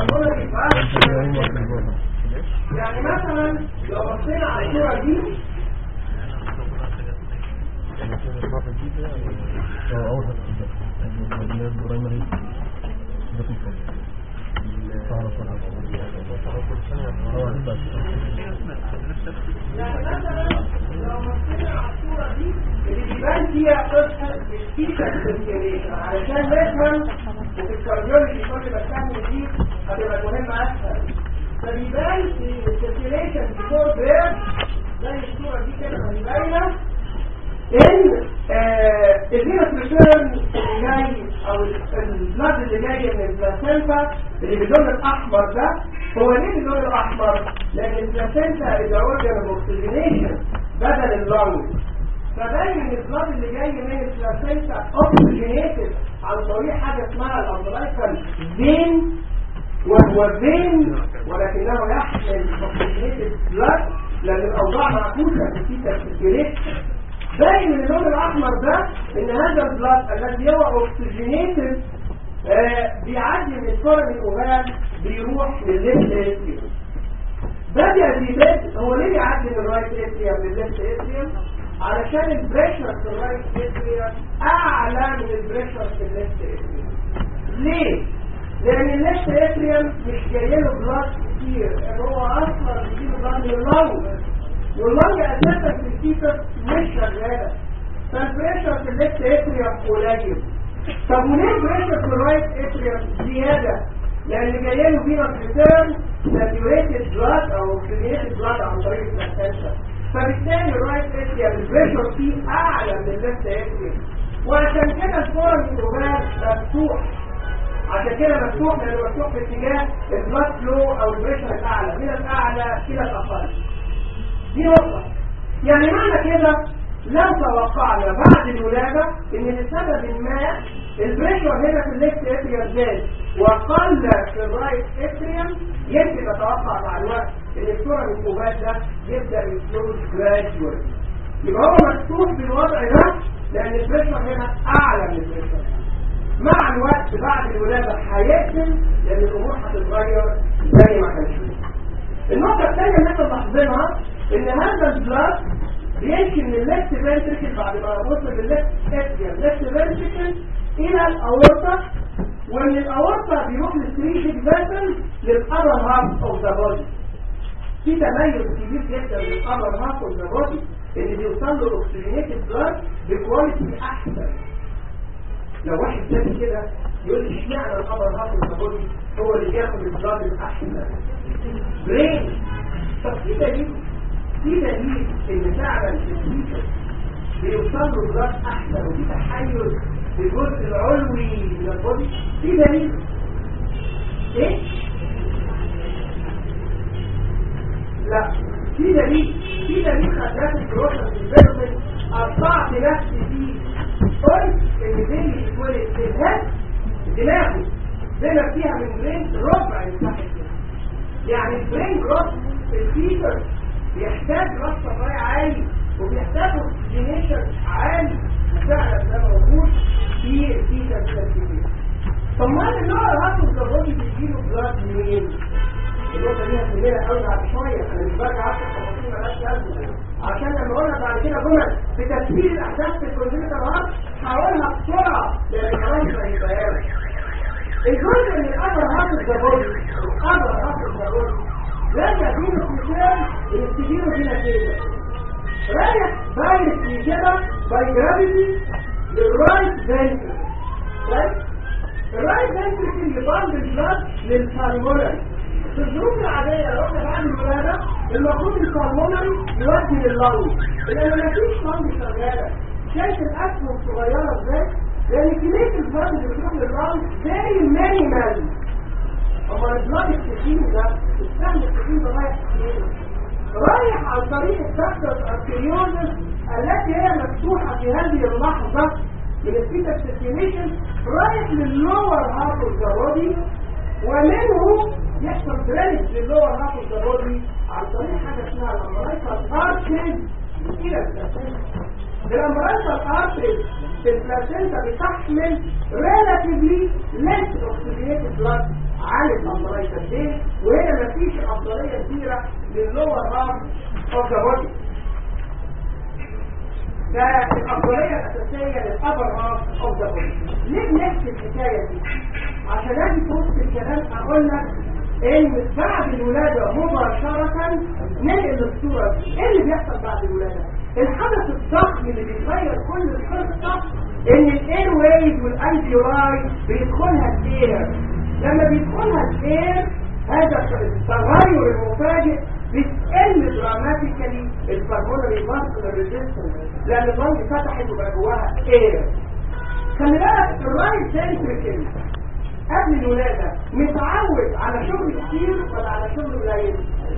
pulmonary vascular يعني مثلا لو بصينا على الصورة دي يعني مثلا لو بصينا على الصورة دي اللي بيبان فيها قصة الفيتا سيركيوليشن علشان نفهم وفي الكارديولوجي كل ما تفهم دي هتبقى مهمة أسهل فبيبان في السيركيوليشن بيفور بيرد زي الصورة دي كده ما باينة ان الفيروس ريتيرن اللي جاي او البلاد اللي جاي من البلاسينتا اللي باللون الاحمر ده هو ليه باللون الاحمر؟ لان البلاسينتا از اورجن اوكسجينيشن بدل اللونج فباين ان البلاد اللي جاي من البلاسينتا اوكسجينيتد عن طريق حاجه اسمها الامبلايكال فين وهو فين ولكنه يحمل اوكسجينيتد بلاد لان الاوضاع معكوسه في تسكيريت باين من اللون الاحمر ده ان هذا البلاد الذي هو اوكسجينيتد آه بيعدي من الكره الاوغال بيروح للليفت اتريوم بدأ بيبان هو ليه بيعدي من الرايت اتريوم للليفت اتريوم علشان البريشر في الرايت اتريوم اعلى من البريشر في الليفت اتريوم ليه؟ لان الليفت اتريوم مش جاي له بلاد كتير هو اصلا بيجيله بلاد من اللنج واللنج اساسا في الكيسر مش شغاله فالبريشر في الليفت اتريوم قليل طب وليه البريشر في الرايت اتريوم زياده لان جاي له فينا ريتيرن ساتيوريتد بلاد او اوكسجينيتد بلاد عن طريق الاساسا فبالتالي الرايت اتريوم البريشر فيه اعلى من الليفت اتريوم وعشان كده الفورم الجوبال مفتوح عشان كده مفتوح لانه مفتوح في اتجاه البلاد فلو او البريشر الاعلى من الاعلى الى الاقل دي نقطة يعني معنى كده لو توقعنا بعد الولادة ان لسبب ما البريشر هنا في الليفت اتريوم زاد وقل في الرايت اتريوم يمكن نتوقع مع الوقت ان الصورة الكوبات ده يبدأ يفلوز جراديوال يبقى هو مفتوح بالوضع ده لان البريشر هنا اعلى من البريشر مع الوقت بعد الولادة هيقفل لان الامور هتتغير زي ما هنشوف النقطة الثانية اللي احنا لاحظينها ان هذا البلاد بيمشي من الليفت فنتريكل بعد ما وصل للليفت اتريوم ليفت فنتريكل الى الاورطه ومن الاورطه بيروح للستريتيك فيسل للابر هاف اوف ذا بودي في تميز كبير جدا للابر هاف اوف ذا بودي ان بيوصل له اوكسجينيتد بلاد بكواليتي احسن لو واحد تاني كده يقول لي اشمعنى الابر هاف اوف ذا بودي هو اللي بياخد البلاد الاحسن برين طب في دليل في دليل ان فعلا الفيتر بيوصل له بلاد احسن وفي تحيز في الجزء العلوي من البودي في دليل ايه لا في دليل في دليل خدات البروسس الديفلوبمنت قطعت نفسي فيه قلت ان بيني يتولد في الهد دماغه بما فيها من برين ربع المساحه يعني البرين جروث في الفيتر بيحتاج راس طبيعي عالي وبيحتاج اوكسجينيشن عالي وفعلا ده موجود في الفيتر التركيبيه طب ما النوع الهاتف الضروري بيجيله بلاد منين؟ النقطة دي هتمليها قوي بعد شوية أنا مش برجع أكتر تفاصيل مالهاش لازمة عشان لما أقولها بعد كده جمل في تسجيل الأحداث في الكمبيوتر هارت هقولها بسرعة لأن كمان مش هيبقى الجزء من الأمر هاتف الضروري الأمر هاتف الضروري لا تكون الكتاب الاستجيرو هنا كده رايح بايركلي كده باي جرافيتي للرايت فنتركل كويس الرايت فنتركل يضم البلاد للفالمونري في الظروف العادية لو احنا بعد الولادة المفروض الفالمونري يودي لللنج لأن مفيش لنج شغالة شايف الأسهم الصغيرة ازاي؟ لأن كمية البلاد اللي بتروح لللنج زي مانيمال اما البلاد التخين ده السهم التخين ده رايح فين رايح عن طريق الدكتور الارتريوزس التي هي مفتوحة في هذه اللحظة من الفيتا سيركيليشن رايح لللور هاف اوف ذا بودي ومنه يحصل درينج لللور هاف اوف ذا بودي عن طريق حاجة اسمها الامبرايكال ارتريز الى البلاسينتا الامبرايكال ارتريز في البلاسينتا بتحمل relatively less oxygenated blood عن الابطاليه الدين وهنا مفيش افضليه كبيره لللور هارم اوف ذا بودي ده الافضليه الاساسيه للابر هارم اوف ذا بودي ليه نفس الحكايه دي عشان اجي في وسط الكلام اقول لك ان بعد الولاده مباشره ننقل الصوره دي ايه اللي بيحصل بعد الولاده الحدث الضخم اللي بيغير كل القصه ان الاير ويز والانتيوراي بيدخلها الاير لما بيدخلها الاير هذا التغير المفاجئ بتقل دراماتيكالي البلمونري ماسكولار ريزيستنس لان اللنج فتحت وبقى جواها اير خلي بالك الرايت سنتريكل قبل الولاده متعود على شغل كتير ولا على شغل قليل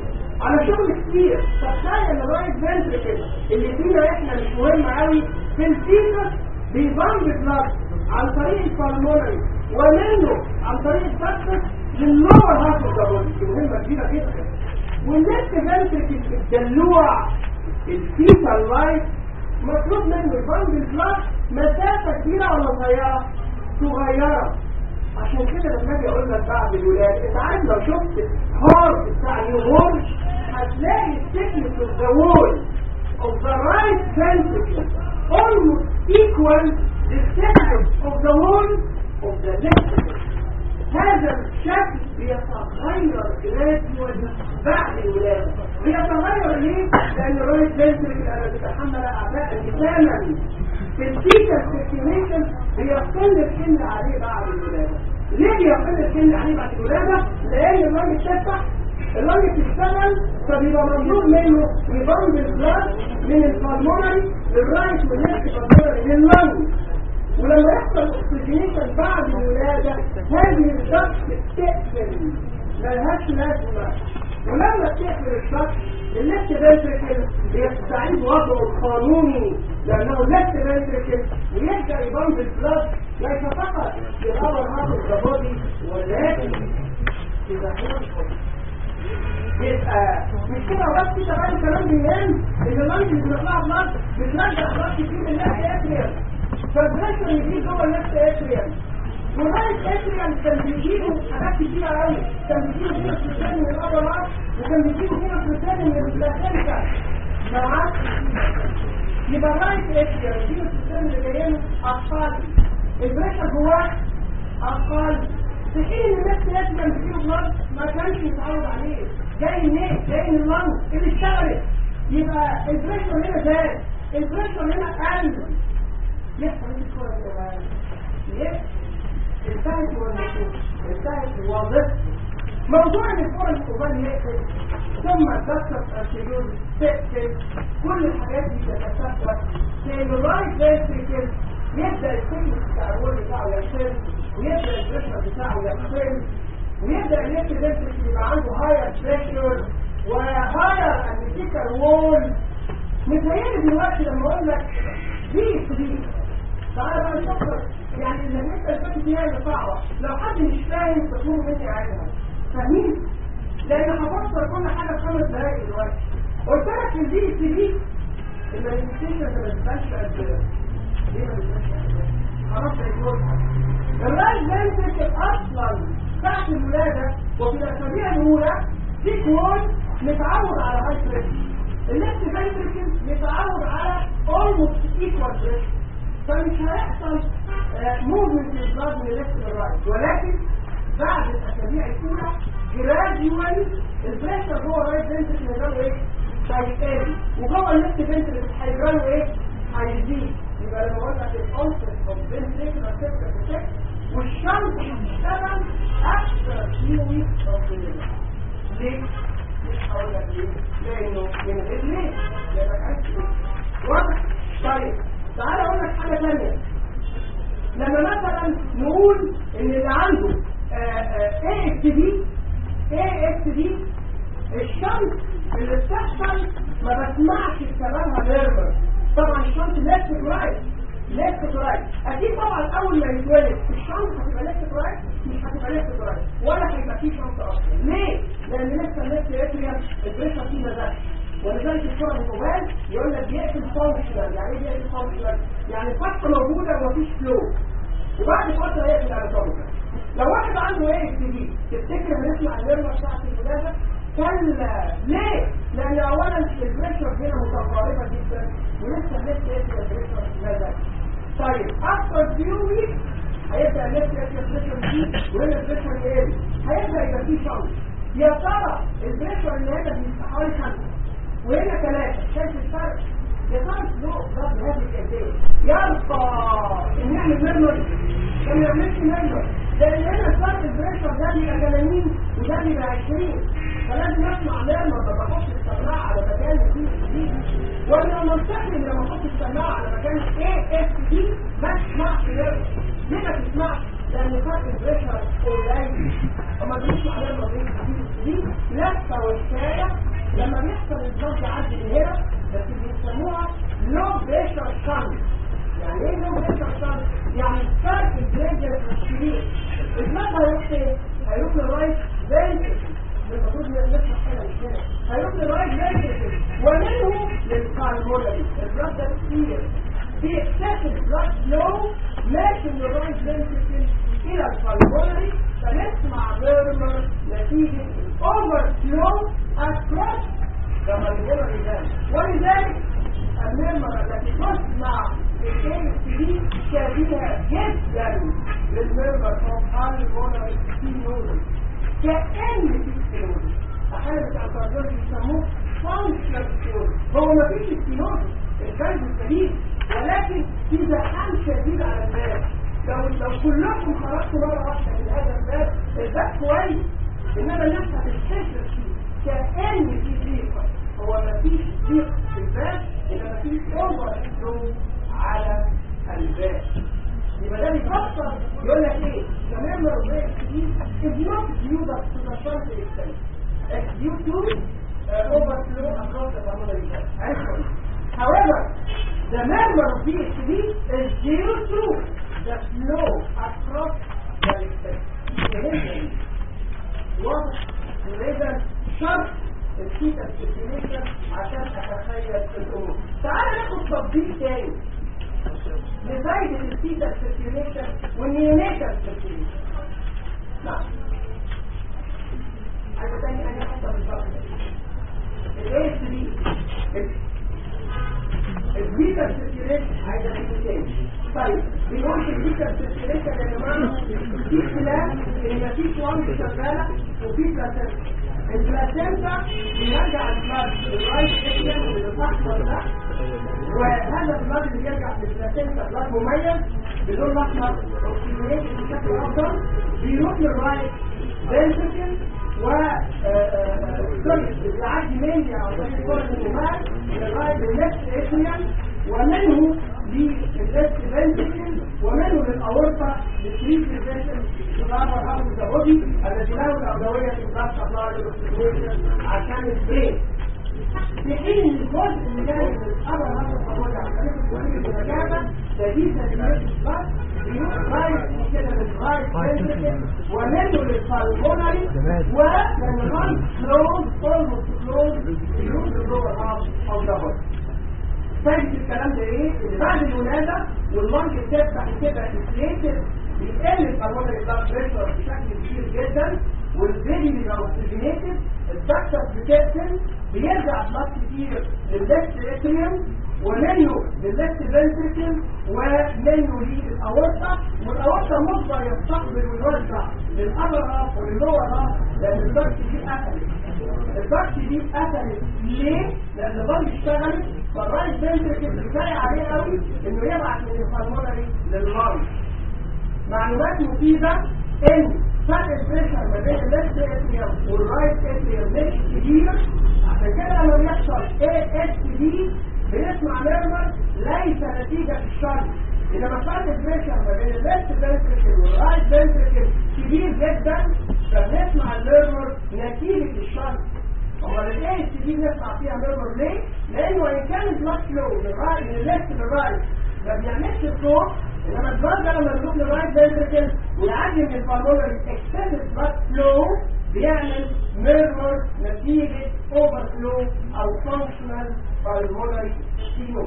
على شغل كتير تخيل الرايت فنتريكل اللي فينا احنا مش مهم قوي في الفيتس بيضم بلاد عن طريق البلمونري ومنه عن طريق الفكس للنور هاف اوف دي مهمه كبيره جدا والنفس فنتريكل الدلوع الفيتال لايف مطلوب منه يضم بلاد مسافه كبيره ولا صغيره صغيره عشان كده لما اجي اقول لك بعد الولاده انت عارف لو شفت هارت بتاع اليومون هتلاقي السكن في الزوول of the right ventricle almost equal the thickness of the wall of the left ventricle. هذا الشكل بيتغير gradually بعد الولادة بيتغير ليه؟ لأن الرايت فنتريكل أنا بتحمل أعباء تماما في الفيتال سيركيوليشن بيقل الحمل عليه بعد الولادة ليه بيقل الحمل عليه بعد الولادة؟ لأن اللنج بتفتح اللنج بتشتغل فبيبقى مطلوب منه يضم البلاد من البلمونري للرايت والليفت بالمونري لللنج ولما يحصل اكسجينيشن بعد الولادة هذه الشخص بتقفل ملهاش لازمة ولما تقفل الشخص الليفت فنتريكل بيستعيد وضعه القانوني لأنه ليفت فنتريكل ويبدأ يضم البلاد ليس فقط في الأول هذا الزبادي ولكن في ظهور يبقى مش كده بس كده بقى الكلام بيهم ان اللنج اللي بيطلع بلاد بترجع بلاد كتير من ناحيه اتريال فالبريشر يجي جوه النفس اتريال ورايت اتريال كان بيجيبوا حاجات كتيره قوي كان بيجيبوا فينا فلوسين من الابرات وكان بيجيبوا فينا فلوسين من البلاسينكا معاك يبقى رايت اتريال يجيبوا فلوسين اللي جايين اطفال البريشر جواه اطفال في حين ان النفس اتريال بيجيبوا بلاد ما كانش متعود عليه جاي منين؟ جاي من اللنج اللي اشتغلت يبقى البريشر هنا زاد البريشر هنا قل يحصل ايه الكرة كده ليه؟ انتهت الوظيفة انتهت الوظيفة موضوع ان الكرة الكوبان يقفل ثم تكسر الارتيول تقفل كل الحاجات دي تتكسر لان الرايت فينتريكل يبدا السيكل التعوير بتاعه يقفل ويبدا البريشر بتاعه يقفل ويبدا الليفت فينتريكل يبقى عنده هاير بريشر وهاير امريكال وول متهيألي دلوقتي لما اقول لك دي دي تعالى بقى نفكر يعني اللي انت الفكره دي هي اللي صعبه لو حد مش فاهم تطلب مني عايزها فاهمين لان هفسر كل حاجه في خمس دقايق دلوقتي قلت لك الدي سي دي المانيفستيشن ما بتبانش قد كده ليه ما بتبانش قد كده خلاص هيجوزها الرايت فينتريكل اصلا بعد الولاده وفي الاسابيع الاولى في كون متعود على هاي بريشر الليفت فينتريكل متعود على almost equal pressure فمش هيحصل موفمنت للبلاد من الليفت للرايت ولكن بعد الاسابيع الاولى جراديوالي البريشر جوه الرايت فنتريكل هيجرى ايه؟ هيقل وجوه الليفت فنتريكل هيجرى ايه؟ هيزيد يبقى لما اقول لك الكونسبت اوف فنتريكل افكت والشمس هتشتغل اكثر فيو ويكس اوف ليه؟ مش هقول لك ليه؟ لانه من غير ليه؟ لانك عايز واضح؟ طيب تعال اقول لك حاجه ثانيه لما مثلا نقول ان اللي عنده اي اكس دي اي اكس دي الشمس اللي بتحصل ما بسمعش كلامها ميرمر طبعا الشمس ليفت رايت ليفت رايت اكيد طبعا اول ما يتولد الشمس هتبقى ليفت رايت مش هتبقى ليفت رايت ولا هيبقى فيه شمس اصلا ليه؟ لان لسه الليفت اتريال البريشر فيه ما زادش ولذلك الكرة الجوال يقول لك بيقفل فانكشنال يعني ايه بيقفل فانكشنال يعني الفتحة موجودة ومفيش فلو وبعد فترة يقفل على فانكشنال لو واحد عنده ايه دي تفتكر هنسمع النرمه بتاعت الولادة كلا ليه؟ لان اولا البريشر هنا متقاربة جدا ولسه لسه ايه البريشر نزل طيب اكتر فيو ويك هيبدا لسه ايه البريشر دي وهنا البريشر ايه هيبدا يبقى فيه شمس يا ترى البريشر اللي هنا بيبقى حوالي خمسة وهنا ثلاثة شايف الفرق يا ترى الفلو ضرب هذه الكيفية يرقى ان نعمل ميرمر ما نعملش ميرمر لان هنا فرق البريشر ده بيبقى 80 وده بيبقى 20 فلازم اسمع ميرمر ما بحطش السماعة على مكان فيه دي وانا منتقل لما احط السماعة على مكان ايه اس دي ما تسمعش ميرمر ليه ما تسمعش؟ لان فرق البريشر قليل اما بنسمع ميرمر دي لفة وشاية لما بيحصل الضغط يعدي من هنا بس بيسموها لو بريشر شانس يعني ايه لو بريشر شانس؟ يعني فرق الجريدينت والشريط الضغط هيروح فين؟ هيروح للرايت فينتركل المفروض نفتح هنا مش هنا هيروح للرايت فينتركل ومنه للقالمولري البلاد ده كتير في اكسسيف بلاد فلو ماشي من الرايت فينتركل الى القالمولري فنسمع فيرمر نتيجه اوفر فلو اكروس كما يقول الإنسان ولذلك المرمى التي تصنع الاي سي شبيهة جدا للمرمى سبحان الله السينوزي كأن في السينوزي أحيانا بتاع الكارديولوجي يسموه فانكشنال سينوزي هو ما فيش السينوزي القلب السليم ولكن في زحام شديد على الناس لو لو كلكم خرجتوا مرة واحدة من هذا الباب الباب كويس إنما الناس هتستشرف فيه كأن في ضيق هو ما فيش ضيق في الباب إنما في اوفر فلو على الباب يبقى ده بيفسر يقول لك ايه كمان لو ده الكبير is not due to the front extent it's due to uh, overflow across the pulmonary vessel however the member of the HB is due to the flow across the extent واضح إذا شرط الثيتا سيركيليشن عشان اتخيل الامور تعال ناخد تطبيق تاني لفايدة الثيتا سيركيليشن والنيونيتال سيركيليشن نعم عايزة تاني انا احطها بالظبط الايه دي الثيتا سيركيليشن عايزة احطه تاني طيب بيقول في الثيتا سيركيليشن يا جماعة في خلاف ان مفيش وانت شغالة وفي بلاسنتا البلاسنتا بيرجع البلاد الرايت اتريم للاحمر ده وهذا البلاد اللي بيرجع في البلاسنتا بلاد مميز باللون الاحمر اوكسجينيت بشكل افضل بيروح للرايت فنتركل و سوري بيعدي ميلي عشان يكون الممال للرايت للنفس اتريم ومنه للليفت فنتركل ومنه للاورطه للثري فيزيشن تتعبر عن الزبودي الذي له الاولويه في الضغط ابلاي للاكسجين عشان البيت في حين ان الجزء اللي جاي من الابر هذا الزبودي عشان الكوين بالرجابه جديد تدمير الضغط بيروح رايح كده للرايت فنتركل ومنه للفالمونري ولما الرايت كلوز اولموست كلوز بيروح للور هاف او دبل فايدة الكلام ده ايه؟ ان بعد الولادة واللنج بتفتح كده انفليتد بيقل الكربونري بلاد بريشر بشكل كبير جدا والبيبي بيبقى اوكسجينيتد الدكتور بتقفل بيرجع بلاد كتير للليفت اتريوم ومنه للليفت فنتركل ومنه للاورطه والاورطه مجبر يستقبل ويوزع للابر هاف وللور هاف لان الضغط دي قفلت الضغط دي قفلت ليه؟ لان الضغط اشتغلت فالرايت فنتركل كفايه عليه قوي انه يبعت من الفالمونري لللانج معلومات مفيده ان فرق البريشر ما بين الليفت اتريوم والرايت اتريوم مش كبير عشان كده لما بيحصل اي اس دي بنسمع ميرمر ليس نتيجه الشر انما فرق البريشر ما بين الليفت فنتركل والرايت فنتركل كبير جدا فبنسمع الميرمر نتيجه الشر امال الاي اس دي بنسمع فيها ميرمر ليه؟ لانه ان كان البلاد فلو من الرايت من الليفت للرايت ما بيعملش الصوت انما البلاد ده لما يروح للرايت فنتركل ويعدي من البالمونري اكستندد بلاد فلو بيعمل ميرمر نتيجه اوفر فلو او فانكشنال بالمونري سينوس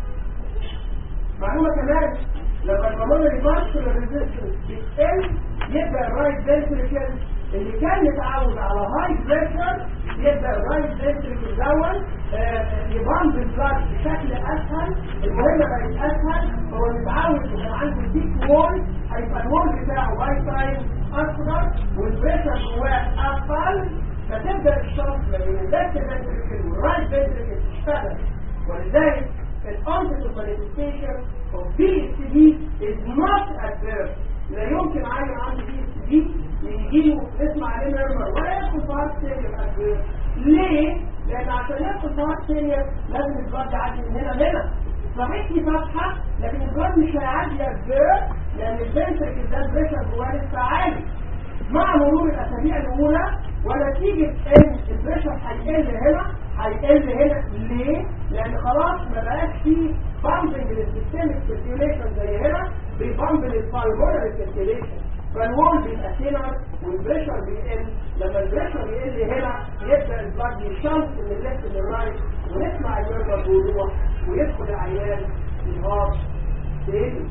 معلومه كمان لما البالمونري فانكشنال ريزيستنس بتقل يبدا الرايت فنتريكل اللي كان متعود على هاي بريشر يبدا الرايت فنتريكل دون يبامب البلاد بشكل اسهل المهمه بقت اسهل هو متعود يكون عنده ديك وول هيبقى الوول بتاعه باي تايم اصغر والبريشر جواه اقل فتبدا الشخص ما بين الليفت فنتريكل والرايت فنتريكل تشتغل ولذلك الانتيتو manifestation of BSD is not adverse لا يمكن عيل عنده BSD يجي له نسمع عليه ميرمر ولا يدخل في هارت سيريال adverse ليه؟ لأن عشان يدخل في هارت سيريال لازم البلد يعدي من هنا لهنا صحيح في فتحة لكن البلد مش هيعدي adverse لأن الفنتركل ده البريشر جواه لسه عالي مع مرور الأسابيع الأولى ونتيجة إن البريشر هيقل هنا هيقل هنا ليه؟ لأن خلاص ما بقاش فيه بامبنج للسيستمك سيركيوليشن زي هنا بيبامب للفالمونري سيركيوليشن فالوول بيبقى سينر والبريشر بيقل لما البريشر يقل هنا يبدأ البلاد يشنط من الليفت للرايت ونسمع النيرفر بوضوح ويدخل العيان الهارت تاني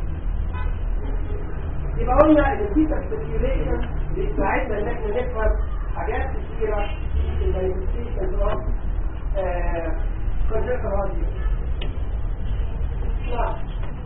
يبقى قلنا ان في سيركيوليشن بيساعدنا ان احنا نفهم حاجات كتيره في المانيفستيشن اوف كونجكتيف هارت نعم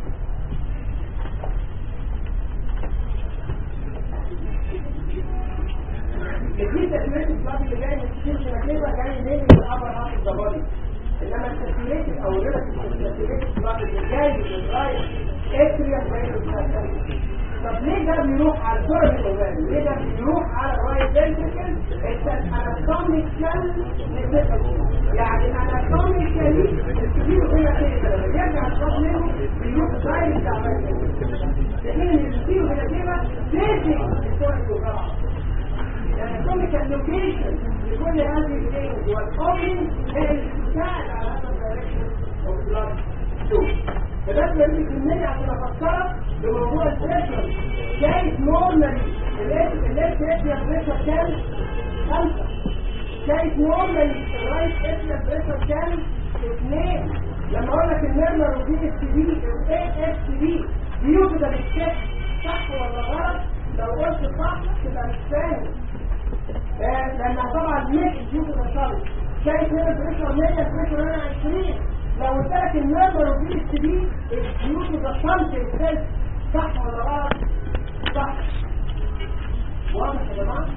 الجديد تسمية البلاد اللي جاي من كتير شبكية جاي من الأبر هاف الضبابي إنما التسمية أو الريلاتيف التسمية البلاد اللي جاي من الرايت اتريا بايلو طب ليه ده بيروح على الكرة الأوبان؟ ليه ده بيروح على الرايت فنتركل؟ الاناتوميكال يعني الاناتوميكالي الكبير هنا كده لما يرجع الصوت منه بيروح دايركت على الرايت الكبير هنا كده بيزك الكرة الأوبان الاناتوميكال لوكيشن لكل هذه الثينجز والاوبن هي اللي بتساعد على هذا الدايركشن اوف بلاد فده بيدي كمية عشان افكرك بموضوع البريشر شايف نورمالي الليفت اتريا بريشر كام؟ خمسة شايف نورمالي الرايت اتريا بريشر كام؟ اثنين لما اقول لك النيرمر وفي اس دي الاي اس دي بيوجد بالشك صح ولا غلط؟ لو قلت صح تبقى مش فاهم لان طبعا مش بيوجد الشرط شايف هنا البريشر 100 البريشر هنا 20 لو قلت لك النمبر وفي اس دي الفيوز الشمس الثلث صح ولا غلط؟ صح واضح يا جماعه؟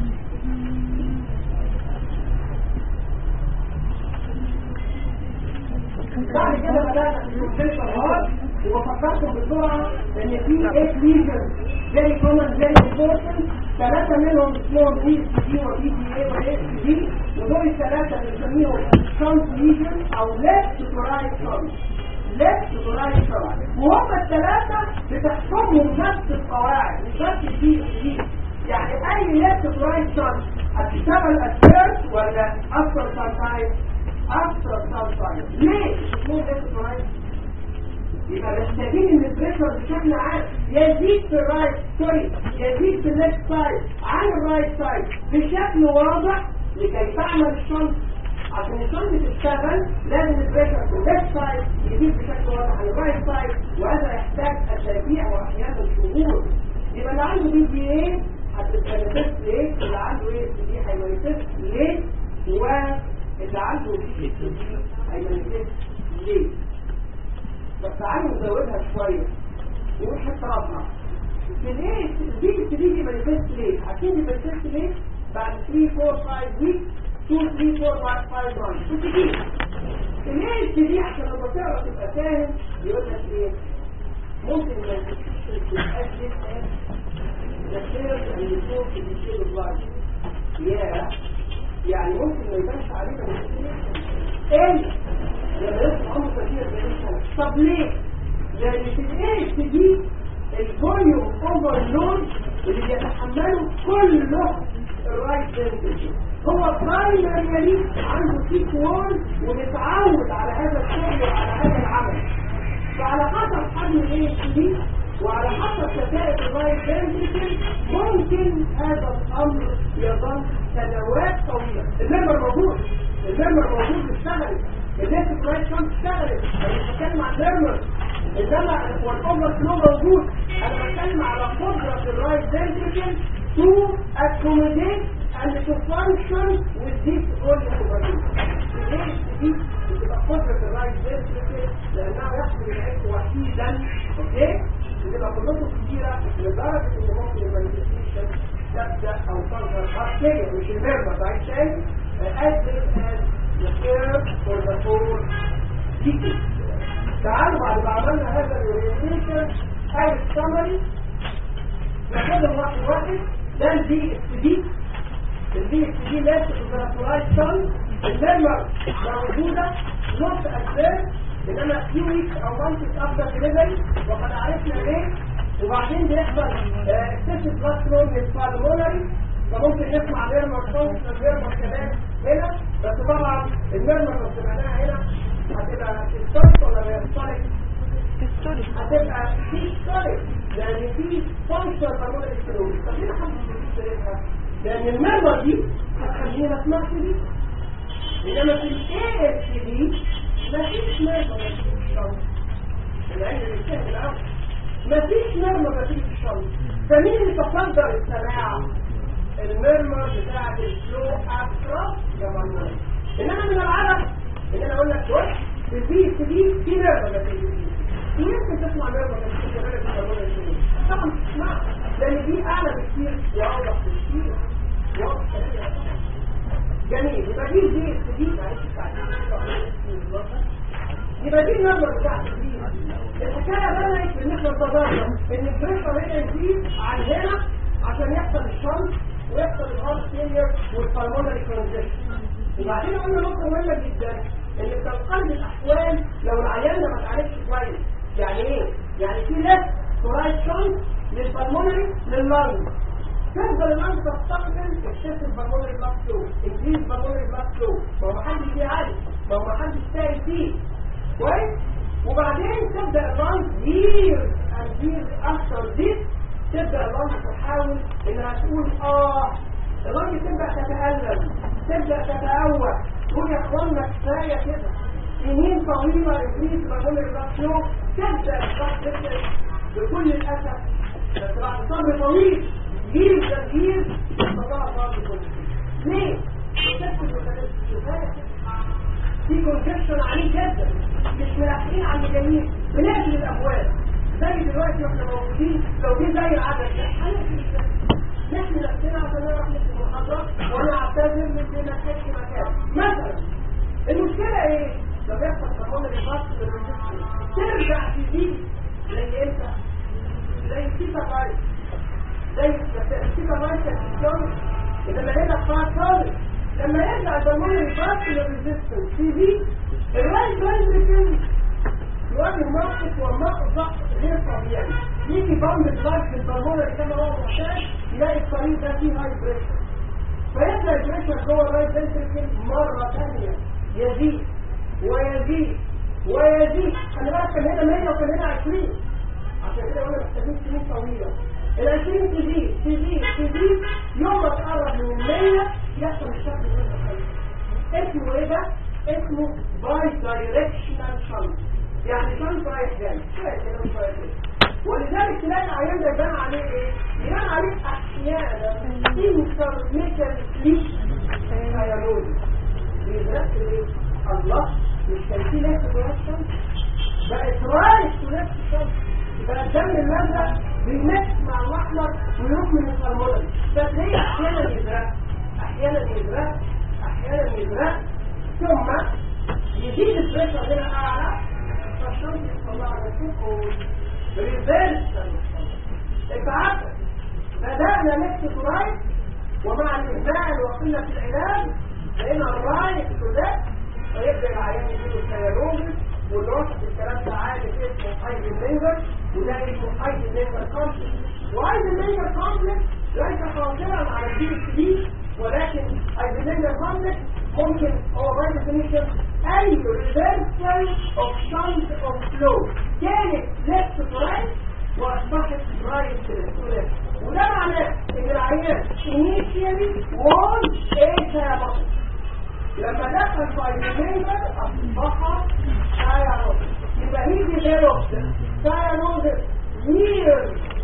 بعد كده بدأنا في الكونسيشن هارد وفكرتم بسرعة ان في 8 ليجن very common very important ثلاثة منهم اسمهم اي اس دي واي دي اي واي اس دي ودول الثلاثة بنسميهم شانس ليجن او left to right shunts left to right shunts وهم الثلاثة بتحكمهم نفس القواعد مش بس الدي اس دي يعني اي left to right shunt هتشتغل at first ولا after some time after some time ليه؟ ليه left to right يبقى محتاجين ان البريشر بشكل عام يزيد في الرايت سوري يزيد في الليفت سايد عن الرايت سايد بشكل واضح لكي تعمل الشنط عشان الشنط تشتغل لازم البريشر في الليفت سايد يزيد بشكل واضح عن الرايت سايد وهذا يحتاج اسابيع واحيانا شهور يبقى اللي عنده بي دي ايه هتتمانيفست ليه اللي عنده ايه دي هيمانيفست ليه واللي عنده بي دي هيمانيفست ليه بس تعالوا نزودها شوية نقول حتى رابعة ليه دي بتبتدي دي مانيفست ليه؟ عارفين دي مانيفست ليه؟ بعد 3 4 5 ويك 2 3 4 5 1 بتبتدي ليه بتبتدي عشان لما تقرا تبقى فاهم يقول لك ايه؟ ممكن ما تبقاش نفسيا ان يكون في الشيء الظاهر يا يعني ممكن ما يبانش علينا مشكلة ايه لما يصبح عمر كثير بإنسان طب ليه؟ لأن في الايه دي الفوليوم اوفرلود اللي بيتحمله كله الرايت فنتريكل هو برايمري عنده سيك وول ومتعود على هذا الشغل وعلى هذا العمل فعلى حسب حجم الايه دي وعلى حسب كفاءة الرايت فنتريكل ممكن هذا الامر يظل سنوات طويلة الممبر موجود الممبر موجود اشتغلت الناس الرايت شمس اشتغلت انا بتكلم عن الممبر انما والاوفر فلو موجود انا بتكلم على قدرة الرايت ventricle to accommodate and to function with this whole combination. ليه دي بتبقى قدرة الرايت ventricle لانها يحمل العيش وحيدا اوكي بتبقى قدرته كبيرة لدرجة ان ممكن المانيفستيشن تبدا او تظهر خاصية مش المرمى رايت شايف as well as the care for the whole ticket. تعالوا بعد ما عملنا هذا الاورينتيشن او السمري ناخدهم واحد واحد ده البي اس دي البي اس دي لازم الفيراتورايز سن الليمر موجوده نص اسباب انما فيو ويكس او مانثس افتر دليفري وقد عرفنا ليه وبعدين بيحصل اكسسيف بلاد فلو من البالمونري فممكن نسمع ميرمر صوت الميرمر كمان هنا بس طبعا الميرمر لو سمعناها هنا هتبقى هيستوريك ولا هيستوريك؟ هتبقى هيستوريك لان في فانكشن بالمونري ستيرويد طب ليه حد بيشتريها؟ لان الميرمر دي هتخليني ما اسمعش دي انما في الاي اس دي مفيش ميرمر في الشمس العين اللي بتشتغل الاول مفيش ميرمر في الشمس فمين اللي تصدر السماع؟ الميرمر بتاعة الفلو اكتراس يا ميرمر انما من العرب ان انا اقول لك بص في البي اس دي في ميرمر في البي في يمكن تسمع ميرمر في البي اس دي طبعا تسمع لان دي اعلى بكتير واوضح بكتير واضح جميل يبقى دي البي اس دي معلش يبقى دي الميرمر بتاعت البي الحكايه بدات ان احنا نتظاهر ان البريشر هنا يزيد عن هنا عشان يحصل الشمس ويحصل الهارت فيلير والبلمونري كونجكشن وبعدين قلنا نقطه مهمه جدا ان في اقل الاحوال لو العيان ده ما اتعالجش كويس يعني ايه؟ يعني في ليس كورايت شمس للبلمونري لللنج تفضل اللنج تستقبل اكسس البلمونري بلاك فلو انكريز البلمونري بلاك فلو ما هو محدش فيه عالي ما هو محدش سائل فيه كويس وبعدين تبدا اللنج years and years after this تبدا اللنج تحاول انها تقول اه اللنج تبدا تتالم تبدا تتأوه تقول يا اخوانا كفايه كده سنين طويله ابليس بقول الرسول تبدا الشخص تبدا بكل الاسف بس بعد صبر طويل جيل تغيير استطاع صبر كل شيء ليه؟ كفايه في كونجكشن عالي جدا مش ملاحقين على المجانين بنقفل الابواب زي دلوقتي واحنا موجودين لو جه زي العدد ده هنقفل نحن نفسنا عشان نروح نكتب المحاضرات وانا اعتذر من اللي ما كانش مكان مثلا المشكله ايه؟ لو يحصل تمام الباص ترجع تزيد زي امتى؟ زي السيتا فايت زي السيتا فايت كانت لما هنا فات خالص لما يرجع الهرمون الباص للريزيستنس تزيد الرايت فنتريكل يواجه موقف ومقطع غير طبيعي يجي بامب الباص للهرمون كما هو معتاد يلاقي الطريق ده فيه هاي بريشر فيبدا البريشر جوه الرايت فنتريكل مره ثانيه يزيد ويزيد ويزيد خلي بالك كان هنا 100 وكان هنا 20 عشان كده قلنا محتاجين سنين طويله ال 20 تزيد تزيد تزيد يوم ما تقرب من ال 100 يحصل الشكل ده اسمه ايه ده؟ اسمه باي دايركشنال شنط يعني شنط رايح جاي شويه كده وشويه كده ولذلك تلاقي العيان ده يبان عليه ايه؟ يبان عليه احيانا انترميتال سليب ثايرويد بيدرس ايه؟ الله مش كان في ناس جوه الشمس بقت رايح في نفس الشمس يبقى الدم الازرق بيمس مع الاحمر ويروح من الهرمونات فتلاقيه احيانا يزرق احيانا يزرق احيانا يزرق ثم يزيد البريشر هنا اعلى فالشمس يطلع على فوق ريفيرس اتعرف بدأنا نكتب رايت ومع الإهمال وقلة العلاج لقينا الرايت ده فيبدأ العيان يجيله الثيروزس والوسط الكلام ده عادي اسمه حيز الليزر وده اسمه حيز الليزر كومبلكس وحيز الليزر كومبلكس ليس خاطرا على البي اس دي ولكن حيز الليزر كومبلكس ممكن هو باي ديفينيشن اي ريفرسال اوف شنت اوف فلو كانت ليفت تو رايت واصبحت رايت تو ليفت وده معناه ان العيان initially was a diabetic لما دخل فايبرينر اصبح ثايرويد يبقى هي ديفلوبد ثايرويد near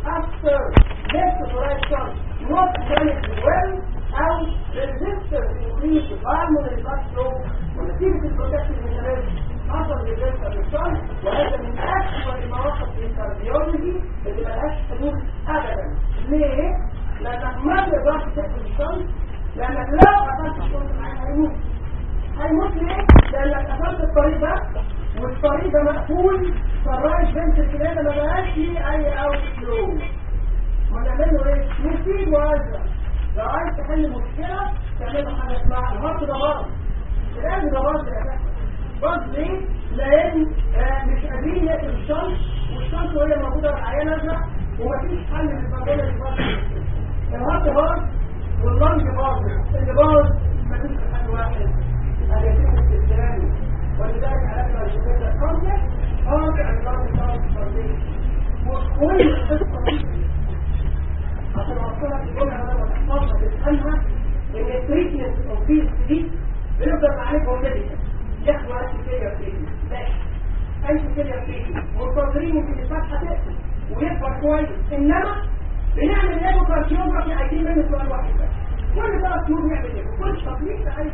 after left to right shot not managed well او resistance increase pulmonary blood flow ونتيجة البروتكتيف ميكانيزم حصل ريفيرس الشر وهذا من أكثر المواقف في الكارديولوجي اللي ملهاش حلول أبدا ليه؟ لأنك ما تقدرش تقفل الشر لأنك لو قفلت الشر هيموت هيموت ليه؟ لأنك قفلت الطريق ده والطريق ده مقفول فالرايت بنت الكلام ما بقاش فيه أي أوت فلو ما نعمل له إيه؟ نسيب وأزرق لو عايز تحل مشكلة تعمل له حاجة اسمها الهارت ده برضه الآن ده برضه يا جماعة برضه ليه؟ لأن آه مش قادرين يقتل الشمس والشمس وهي موجودة في العيان أزرق ومفيش حل للبرجلة اللي باظ الهارت باظ واللنج باظ اللي باظ مفيش حل واحد هذا يتم استخدامه ولذلك علاجنا الجمهورية الكونتك هارت عن لنج باظ فردين وكل القصة دي عشان اوصلك الجمله بدل ما تحفظها تفهمها ان التريتمنت اوف بي دي بنفضل نعالجهم ميديكال ياخدوا انتي كيرير تريتمنت ماشي انتي كيرير تريتمنت منتظرين يمكن الفتحه تقفل ويكبر كويس انما بنعمل ايكو كارديوجرافي عايزين منه سؤال واحد بس كل ثلاث شهور نعمل ايه كل تطبيق عايز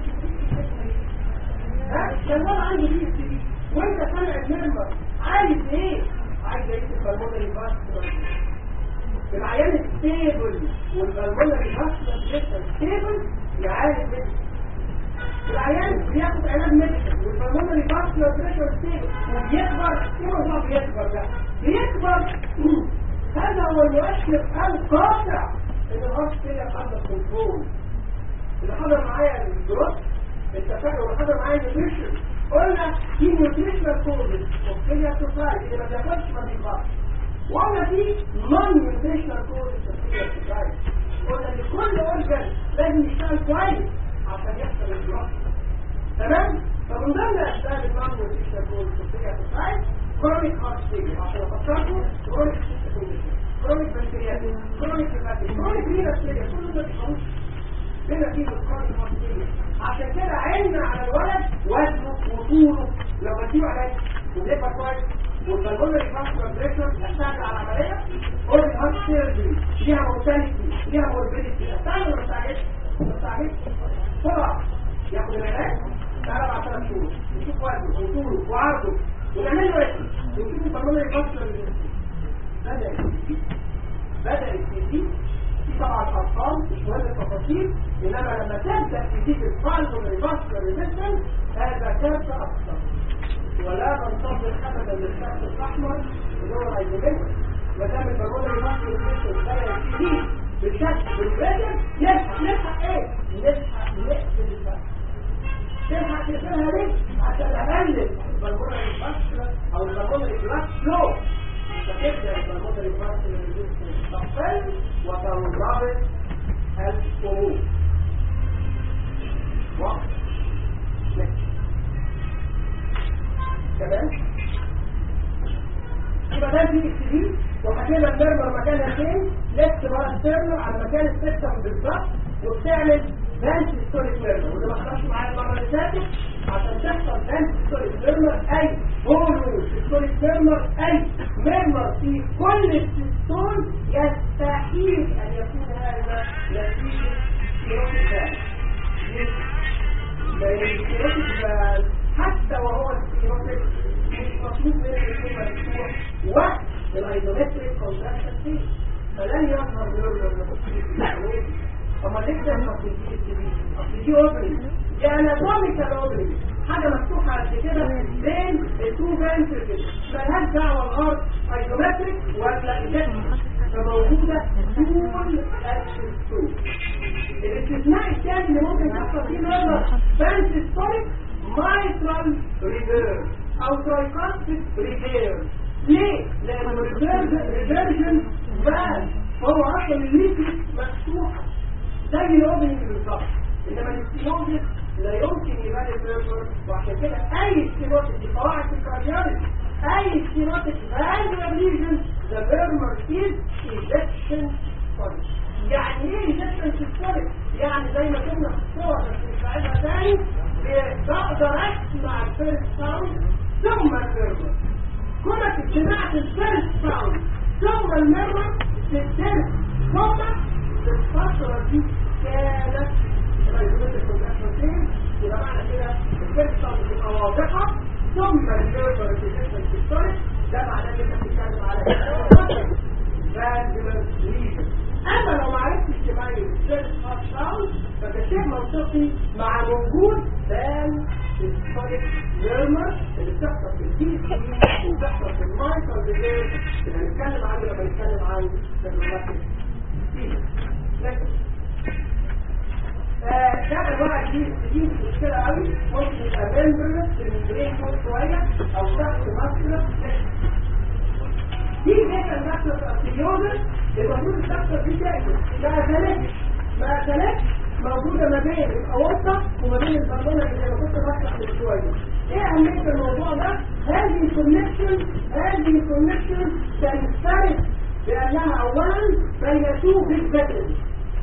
ها شغال عندي بي اس دي وانت سامع المرمر عايز ايه عايز ايه البلمونري فاسكولار العيان ستيبل والبلمونري فاسكولار جدا ستيبل يعالج منه العيان بياخد علاج ميديكال والبلمونري فاسكولار بريشر ستيبل وبيكبر ايه موضوع بيكبر ده بيكبر هذا هو المؤشر القاطع ان الهارت فيلر عنده كنترول اللي حضر معايا الجروس اتفقنا واللي حضر معايا النيوتريشن قلنا في نيوتريشنال كوزز وفيلر سوسايتي اللي ما بياكلش ما بيكبرش وقلنا في نون نيوتريشنال كوزز وفيلر سوسايتي قلنا ان كل اورجن لازم يشتغل كويس عشان يحصل الجروس تمام فمن ضمن اسباب النون نيوتريشنال كوزز وفيلر سوسايتي كرونيك هارت فيلر عشان افكركم كرونيك كرونيك بكتيريا كرونيك هيباتيك كرونيك رينال فيلر كل ده بيخوف بما فيه الكرونيك هارت فيلر عشان كده عيننا على الولد وزنه وطوله لو بديه علاج وبيبقى كويس والبلمونري فاسكولار بريشر يحتاج على عمليه اوري هارت سيرجري ليها مورتاليتي ليها موربيديتي استعمل ولا استعجلش؟ ما استعجلش بسرعه ياخد العلاج تعالى بعد ثلاث شهور نشوف وزنه وطوله وعرضه ونعمل له ايه؟ ونشوف البلمونري فاسكولار بدأ يبتدي بدأ يبتدي في طبعا ارقام مش مهم التفاصيل انما لما تبدا تزيد الفالفولري فاسكولار ريزيستنس هذا كارثه اكثر ولا ننتظر ابدا للشخص الاحمر اللي هو الايزوميتر ما دام الفالفولري فاسكولار ريزيستنس بدا يبتدي بالشكل بالبدن نلحق نلحق ايه؟ نلحق نقفل الفاسكولار تلحق تقفلها ليه؟ عشان اقلل الفالفولري فاسكولار او الفالفولري بلاك فلو فتبدأ البرمجة الفاسد الريزيستنس تقل وتنضبط الأمور واضح تمام يبقى ده دي اكسدي وحكينا المرمر مكانها فين لفت ورا السيرنر على مكان السيستم بالظبط وبتعمل بانش ستوريك ميرمر وده ما حصلش معايا المره اللي فاتت عشان تحصل بانش ستوريك ميرمر اي بولو ستوريك ميرمر اي ميرمر في كل السيستول يستحيل ان يكون هذا نتيجه سيروتيك فالف لان السيروتيك فالف حتى وهو السيروتيك مش مطلوب منه يكون مفتوح وقت الايزومتريك كونتراكشن فيه فلن يظهر ميرمر طب ما تكتب اصل دي اصل دي اوبري دي اناتوميكال اوبري حاجه مفتوحه قد كده بين التو فنتركل مالهاش دعوه الهارت ايزومتريك ولا ايجكشن فموجوده طول السيستول الاستثناء الثاني اللي ممكن يحصل فيه نظر فانسيستوليك مايترال ريفيرس او ترايكاستيك ريفيرس ليه؟ لان الريفيرجن فالف هو اصلا الليكويد مفتوحه زي الاوبننج بالظبط انما الاستيموزيس لا يمكن يبقى البيربر وعشان كده اي استيموزيس دي قواعد في الكارديولوجي اي استيموزيس فالفولار ليجن ذا بيرمر از ايجكشن ستوري يعني ايه ايجكشن ستوري يعني زي ما كنا في الصور بس مش بعيدها تاني بقدر اسمع الفيرست ساوند ثم البيرمر كونك سمعت الفيرست ساوند ثم المرمر السيرف ثم الفترة دي كانت يبقى معنى كده الفرصة بتبقى واضحة ثم الفيربر ريبريزنتيشن سيستوليك ده معناه كده بتتكلم على فاندمنت ليجن اما لو ما عرفتش تميز السيرف هات ساوند فده شيء منطقي مع وجود بان السيستوليك نيرمر اللي بتحصل في الدي سي وبتحصل في المايكرو ديلير اللي هنتكلم عنه لما نتكلم عن الروماتيك لكن ده انواع دي دي مشكله قوي ممكن يبقى ممبرلس في البرين فوق شويه او تحت ماسكولار دي جدا ماسكولار ارتيوزس المفروض الدكتور دي تاكل بقى ثلاث بقى ثلاث موجوده ما بين الاورطه وما بين البالونه اللي انا كنت بشرح من شويه ايه اهميه الموضوع ده هذه الكونكشن هذه الكونكشن تنفرد بانها اولا بين تو بيج فيترز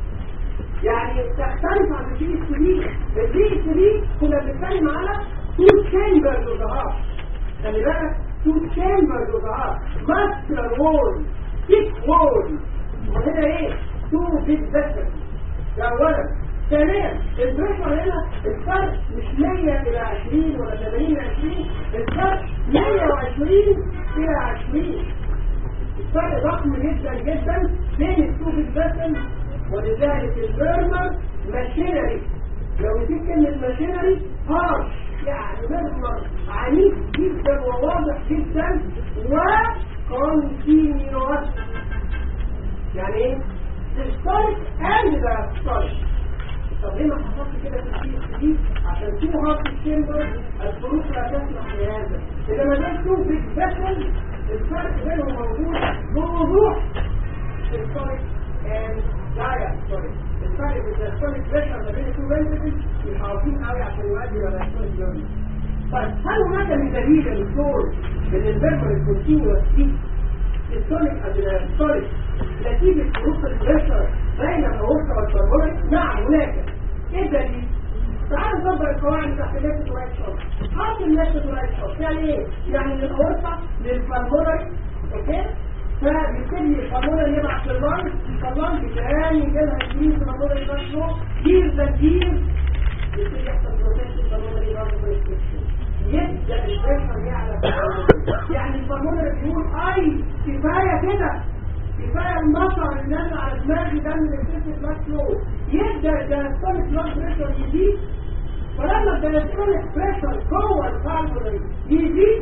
يعني تختلف عن الدي اس دي الدي اس دي كنا بنتكلم على تو تشامبرز اوف ذا هارت خلي بالك تو تشامبرز اوف ذا هارت ماسكولار وول ثيك وول وهنا ايه تو بيج فيسلز ده اولا ثانيا البريشر هنا الفرق مش 100 الى 20 ولا 80 20 الفرق 120 الى 20 الفرق ضخم جدا جدا بين التو بيج فيسلز ولذلك البرمر ماشينري لو نسيت كلمة ماشينري هارش يعني مرمر عنيف جدا وواضح جدا وكونتينيوس يعني ايه؟ تستارك اند ذا ستارك طب ليه ما حصلش كده في السي دي عشان في هارت الشامبر الظروف لا تسمح بهذا انما ده تشوف بس الفرق بينهم موجود بوضوح تستارك اند لا سوري الفرق بين السونيك بريشر ما بين التو فنتريكلز مش عارفين قوي عشان يؤدي الى السونيك جيرني طيب هل هناك من دليل الدكتور ان الفيربال الكونتينوس دي السونيك السونيك نتيجه خروج البريشر بين الاورطه والكربونيك نعم هناك ايه الدليل؟ تعال نطبق القواعد تحت ليفت ورايت شوت حط الليفت ورايت شوت يعني ايه؟ يعني من الاورطه للكربونيك اوكي؟ فبالتالي القانون يبعث للبنك البنك كان يجيلها كتير في القانون يبعث له كتير تنكير يبتدي يحصل بروتكشن القانون يبعث له يبدا البشر يعلم يعني القانون بيقول اي كفايه كده كفايه المطر اللي انا على دماغي ده من الفيس بلاك فلو يبدا الدايستوليك بلاد بريشر يزيد فلما الدايستوليك بريشر جوه الكاربونيت يزيد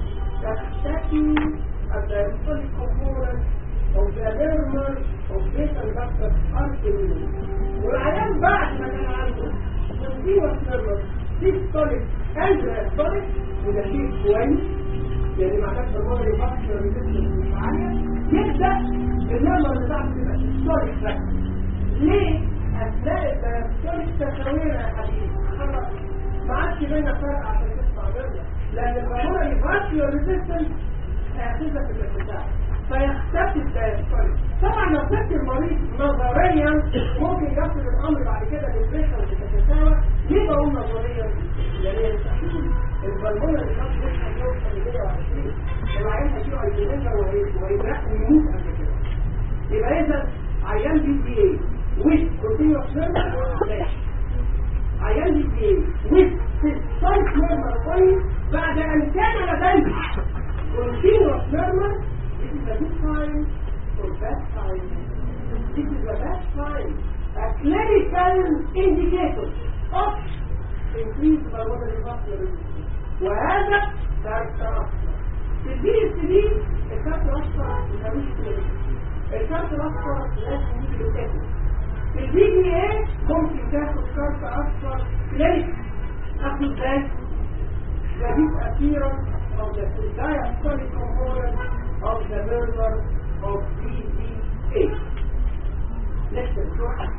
تختفي الدايستوليك كومبوننت او الديرمال او بيتا البكتر ارتيريول والعيان بعد ما كان عنده كونتينوس نيرفس سيستوليك اند دايستوليك وده شيء كويس يعني معناه الضمور يفكر مش عاليه يبدا النمر بتاعته تبقى سيستوليك بس ليه؟ اثناء الدايستوليك تساوينا يا حبيبي خلاص ما عادش بينا فرق عشان تسمع منها لان الضمور يفكر ريزيستنس هيحسسك بالارتفاع فيختفي الدايستوليك طبعا لو كنت المريض نظريا ممكن يصل الامر بعد كده للبريشر بتتساوى ليه بقول نظريا؟ لان يستحيل البلبله اللي كانت بتشحن يوصل ل 120 العيان هيجيله ايزولينجر وهيبرق ويموت قبل كده يبقى اذا عيان دي دي اي ويز كونتينوس نيرمال عيان دي دي اي ويز سيستايك نيرمال كويس بعد ان كان لديه continuous murmur, it is a good sign or bad sign. This is a bad sign, a clinical indicator of increased pulmonary vascular resistance. وهذا كارت أصفر. في الدي اس دي الكارت الأصفر ملوش كلينيك. الكارت الأصفر لازم يجي يتاكل. في الدي دي ايه ممكن تاخد كارت أصفر كلينيك. تاخد ازاي؟ Rapid appearance of the diastolic component of the murmur of DDA. Next slide.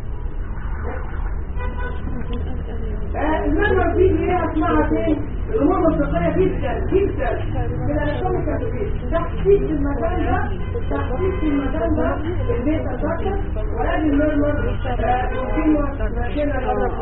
المرمر دي ايه اسمها فين؟ الامور منطقيه جدا جدا من الاناتوميك ابليكيشن تحديد المكان ده تحديد المكان ده البيت البكر وادي المرمر كونتينوس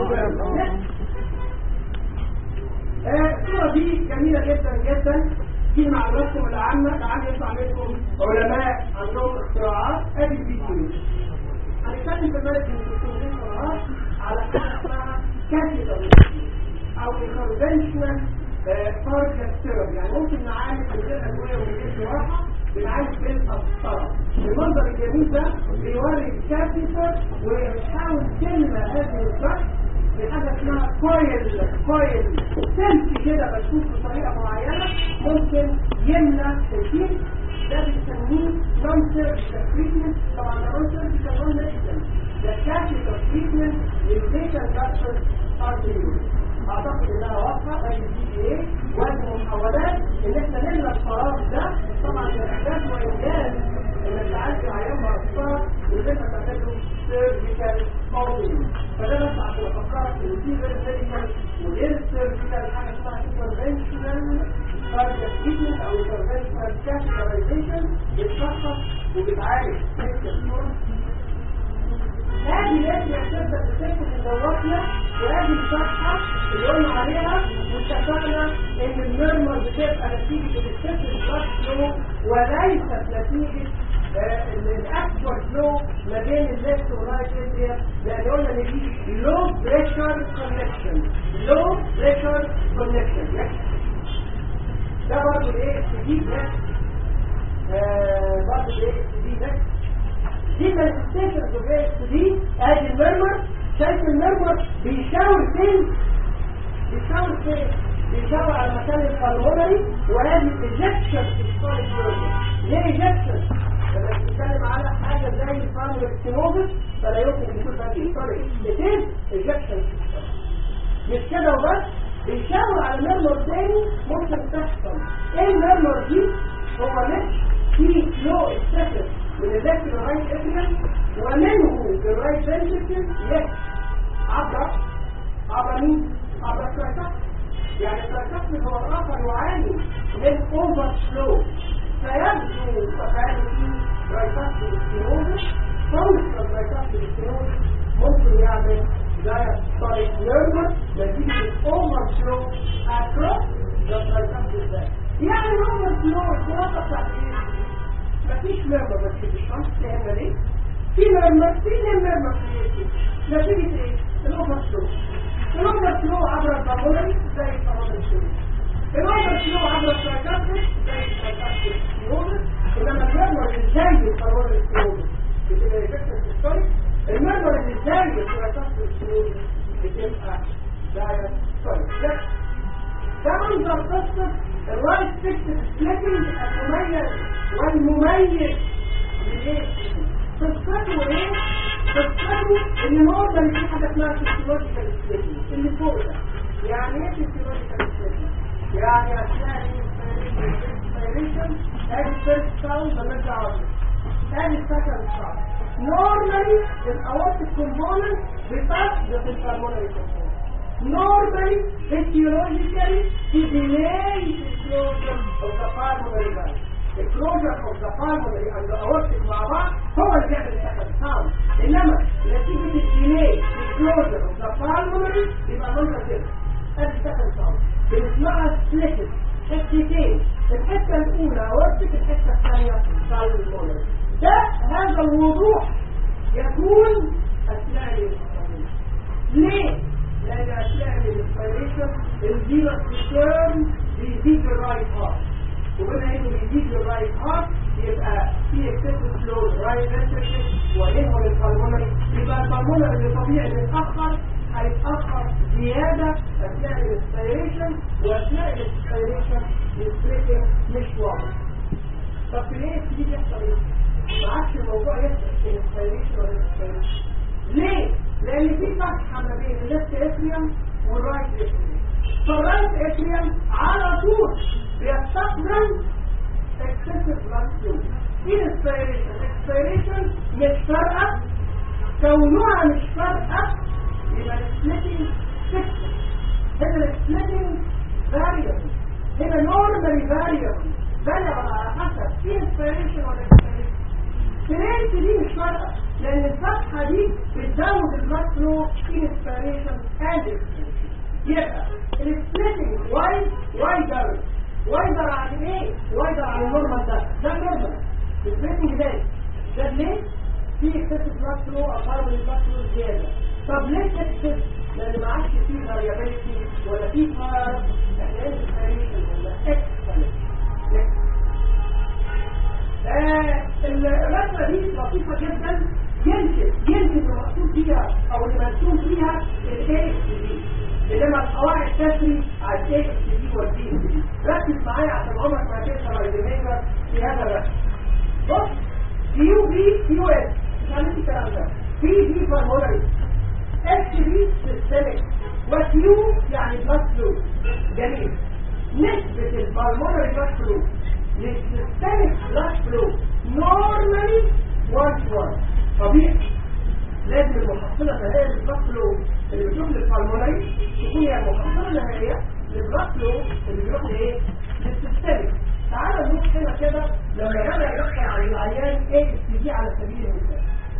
ماشينال الصورة دي جميلة جدا جدا دي المعلومات العامة تعالوا يطلع منكم علماء عندهم اختراعات ادي الفيديو هنتكلم في الملك من على حاجة اسمها كاتيتال او الكونفنشنال فارجة ثيرابي يعني ممكن نعالج من غير ادوية ومن غير جراحة بنعالج بالقسطرة المنظر الجميل ده بيوري الكاتيتر ويحاول تملى هذه الضغط بحاجة اسمها كويل كويل سلك كده بشوف بطريقة معينة ممكن يملى الكيس ده بنسميه نون سيرجيكال تريتمنت طبعا ده نون سيرجيكال نون ميديكال ده كاتيتر تريتمنت للبيشنت دكتور ارتيول اعتقد انها واضحه ادي دي ايه وزن محاولات ان احنا نملى الفراغ ده طبعا الاحداث وانجاز انك تعالج عيان مقصر وزي ما تعمله سيرجيكال فاولينج فده بس عشان افكرك ان في غير سيرجيكال وغير سيرجيكال حاجه اسمها انترفنشنال فارجة تريتمنت او انترفنشنال كاتيجرايزيشن بتشخص وبتعالج هذه لازم تبدا تشكل الدواقية وهذه الصفحة اللي قلنا عليها واتفقنا ان الميرمر بتبقى نتيجة الاكسس البلاد فلو وليست نتيجة الاكبر فلو ما بين الليفت والرايت اريا لان قلنا ان دي لو بريشر كونكشن لو بريشر كونكشن ده برضه الايه الجديد ده برضه الايه الجديد ده دي مانيفستيشنز اوف اكس دي ادي المرمر شايف المرمر بيشاور فين بيشاور فين بيشاور على مكان الفالمونري وهذه الاجكشن في السوليد ليه اجكشن لما بتتكلم على حاجه زي الفالمونري ستينوزس فلا يمكن يكون بقى سوري الاثنين اجكشن مش كده وبس بيشاور على ميرمر تاني ممكن تحصل ايه الميرمر دي هو مش في فلو اكسسيف من الليفت للرايت اتريم ومنه الرايت فنتركل ليفت عبر عبر مين؟ عبر التراكات يعني التراكات هو الاخر يعاني من اوفر فلو فيبدو فكان في رايتات بالاستيروز فوق الرايتات بالاستيروز ممكن يعمل زي طريق نيرمر نتيجة اوفر فلو اكروس للرايتات بالذات يعني الاوفر فلو الخلاصة بتاعت ايه؟ مفيش مرمى بس في الشمس فهمنا ليه؟ في مرمى في مرمى في نتيجة ايه؟ الاوفر فلو الاوفر فلو عبر البابولري زي البابولري الاوفر فلو عبر السايكاتريك زي السايكاتريك ستيروزس انما المرمى اللي زي البابولري ستيروزس بتبقى افكتد في السايك المرمى اللي زي السايكاتريك ستيروزس بتبقى دايركت سايك ده منظر قصة الرايت فيكس سبليتنج المميز والمميز لإيه؟ قصته ايه؟ قصته ان نورمال في حاجة اسمها فيسيولوجيكال سبليتنج اللي فوق ده يعني ايه فيسيولوجيكال سبليتنج؟ يعني اثناء الانسبيريشن ادي فيرست ساوند مالناش دعوه ادي السكند ساوند نورمالي الاورتيك كومبوننت بتفضل في الهرمونال كومبوننت normally physiologically to delay the closure of the pulmonary valve. The closure of the pulmonary and the aortic مع بعض هو اللي بيعمل السكند ساوند انما نتيجه الديلي في closure of the pulmonary يبقى منظر كده ادي السكند ساوند بنسمعها سبليتد حتتين الحته الاولى aortic الحته الثانيه pulmonary ده هذا الوضوح يكون اثناء الانسان ليه؟ لأن أثناء الانسبيريشن الفيروس ريتيرن بيزيد الرايت هارت وبما انه بيزيد الرايت هارت يبقى في اكسس فلو الرايت فنتركل وينهو للبلمونري يبقى البلمونري اللي طبيعي بيتأخر هيتأخر زيادة أثناء الانسبيريشن وأثناء الانسبيريشن السبريتنج مش واضح طب ليه تيجي يحصل ايه؟ ما عادش الموضوع يحصل في الانسبيريشن ولا الانسبيريشن ليه؟ لان في فتحه ما بين الليفت اتريوم والرايت اتريوم فالرايت اتريوم على طول بيستقبل اكسسيف بلاد فلو انسبيريشن اكسبيريشن مش فارقه كونها مش فارقه يبقى السبليتنج سيستم هنا السبليتنج فاريبل هنا نورمالي فاريبل فاريبل على حسب انسبيريشن ولا اكسبيريشن فرنس دي مش فارقه لان الفتحه دي بتزود الماكرو انسبيريشن اند اكسبيريشن يبقى السبليتنج وايد وايدر وايدر عن ايه؟ بليدنج ده ده ليه في اكسس بلاد فلو او كاربون بلاد فلو زياده طب ليه اكسس لان ما عادش فيه فاريابيلتي ولا فيه فار احنا ايه ولا اكسلنت الرسمه دي لطيفه جدا يمكن يمكن المقصود بيها او المرسوم فيها الاي اس دي انما القواعد تسري على الاي اس دي والبي اس دي ركز معايا عشان عمرك ما هتنسى الريزيميتر في هذا الرسم بص كيو بي كيو اس مش هنسي الكلام ده بي دي فارمولاري اس بي سيستميك وكيو يعني بلاد فلو جميل نسبة الفارمولاري بلاد فلو للسيستميك بلاد فلو نورمالي 1 to 1 طبيعي لازم المحصلة النهائية للبلاد فلو اللي بتروح للفالمونري تكون هي المحصلة النهائية للبلاد فلو اللي بيروح لايه؟ للسيستميك تعالى نبص هنا كده لما بدأ يحصل على العيان ايه اس دي على سبيل المثال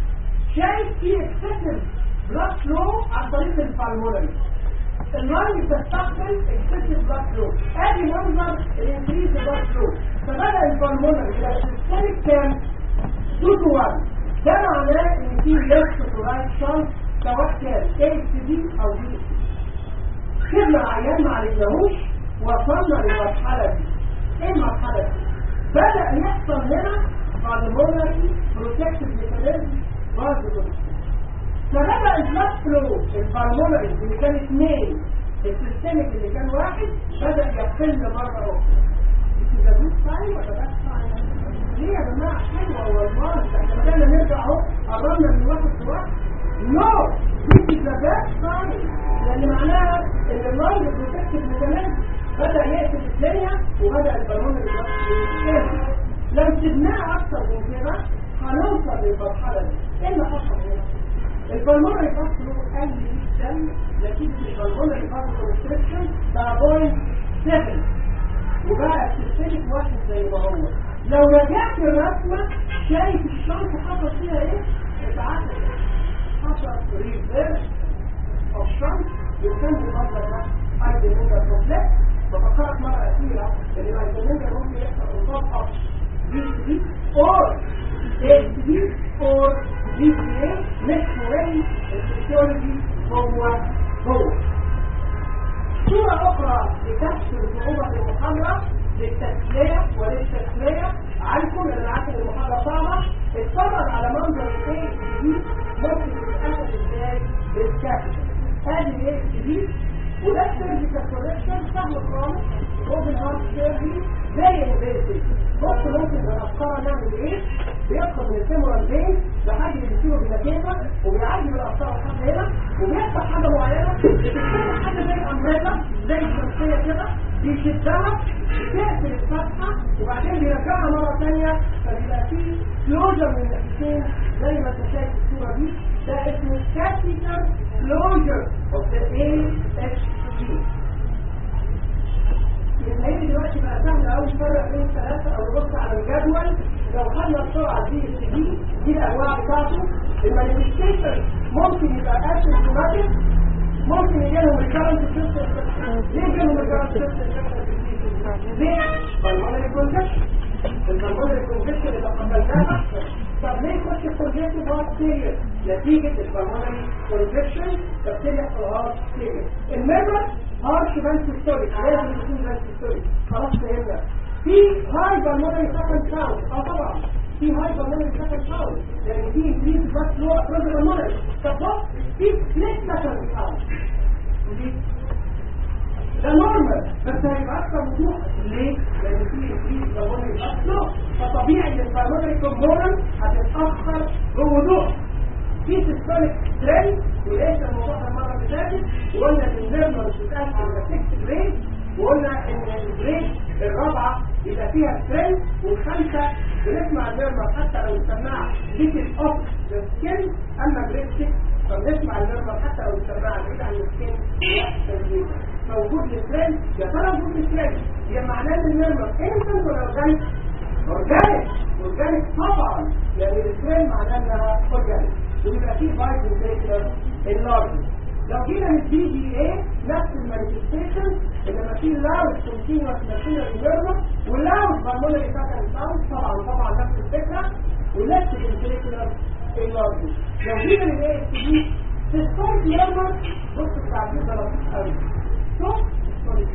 شايف في اكسسيف بلاد فلو عن طريق الفالمونري اللاين بتستقبل اكسسيف بلاد فلو ادي منظر الانكريز بلاد فلو فبدأ الفالمونري الى السيستميك كام 2 to 1 ده معناه ان في ليفت تو رايت شانس سواء كان اي اس دي او بي اس دي خدنا العيان ما عالجناهوش وصلنا للمرحله دي ايه المرحله دي؟ بدا يحصل هنا بالمونري بروتكتيف ميكانيزم برضه فبدا البلاد فلو البالمونري اللي كان اثنين السيستميك اللي كان واحد بدا يقل مره اخرى ده جود ساين ولا باد ساين؟ ليه يا جماعه حلوه والله احنا بدأنا نرجع اهو قربنا من واحد لواحد نو دي ذا باد ساين لان معناها ان اللاين بروتكتيف ميكانيزم بدا يقتل الدنيا وبدا البالون يتكلم لو سيبناه اكتر من كده هنوصل للمرحله دي ايه اللي حصل هنا؟ البالون يفصلوا قل جدا نتيجه البالون يفصلوا ريستريكشن بقى بوينت 7 وبقى السيستمك واحد زي ما هو لو رجعت الرسمة شايف الشمس حصل فيها ايه؟ اتعكس حصل ريفيرس اوف شمس يمكن المنظر ده هايدروجين كومبلكس بفكرك مرة أخيرة إن الهايدروجين ممكن يحصل قصاد أصل بي سي اور اي سي اور بي سي اي مش مهم الفسيولوجي هو هو صورة أخرى لكشف صعوبة المحاضرة للتسلية وللتسلية عنكم لأن عارف إن المحاضرة صعبة اتفرج على منظر الايه دي ممكن تتأكد ازاي بالكابيتال هذه الايه دي وده السيرجيكال كوريكشن سهل خالص اوبن هارت سيرجي زي البيزك بص ممكن بالافكار نعمل ايه بيدخل من الفيمورال فين لحد اللي بيصيره بالكيفه وبيعدي بالافكار لحد هنا وبيفتح حاجه معينه بتفتح حاجه زي الامريكا زي الشمسيه كده بيشدها بتقفل الفتحه وبعدين بيرجعها مره ثانيه فبيبقى فيه كلوجر من الناحيتين زي ما انت شايف الصوره دي ده اسمه كابيتال كلوجر اوف ذا اي اتش جي الحقيقة دلوقتي بقى سهل قوي نفرق بين الثلاثة أو نبص على الجدول لو خدنا بسرعة دي اس دي دي الأنواع بتاعته المانيفستيشن ممكن يبقى اسيمتوماتيك ممكن يجي لهم ريكارنت سيستم ليه يجي لهم ريكارنت سيستم ليه؟ بالمونري كونجكشن البالمونري كونجكشن اللي قبلناها طب ليه يخش الكونجكشن هارت سيريس نتيجة البالمونري كونجكشن تبتدي يحصل هارت سيريس الميرور هارش بانك ستوري لازم يكون بانك ستوري خلاص فهمنا في هاي بالمونري سكند ساوند اه طبعا في هاي بالمونري سكند ساوند لان في انكريز بس لو افراد بالمونري طب بص في سبليت سكند ساوند ده نورمال بس هيبقى اكثر وضوح ليه؟ لان في انكريز بالمونري بس لو فطبيعي ان البالمونري كومبوننت هتتاخر بوضوح في سيستوليك ترند وليس الموضوع ده المره اللي فاتت وقلنا ان النيرمال بتتقال على 6 جريد وقلنا ان الجريد الرابعه يبقى فيها ترند والخامسه بنسمع النيرمال حتى لو السماعه ليكل اوف ذا سكين اما جريد 6 فبنسمع النيرمال حتى لو السماعه بعيد عن السكين موجود الترند يا ترى وجود الترند هي معناه ان النيرمال انسان ولا اورجانيك؟ اورجانيك اورجانيك طبعا يعني الترند معناه انها اورجانيك ويبقى فيه فايتال فيكتور اللارج لو جينا من الدي جي اي نفس المانيفستيشن انما في لاود كونتينوس ماشينري نيرما واللاود بالمونري سكند ساوند طبعا طبعا نفس الفكره ولفت الانتريكولار اللارجي لو جينا للاي اس دي تستارت لما بص التعبير ده لطيف قوي شوف ستارت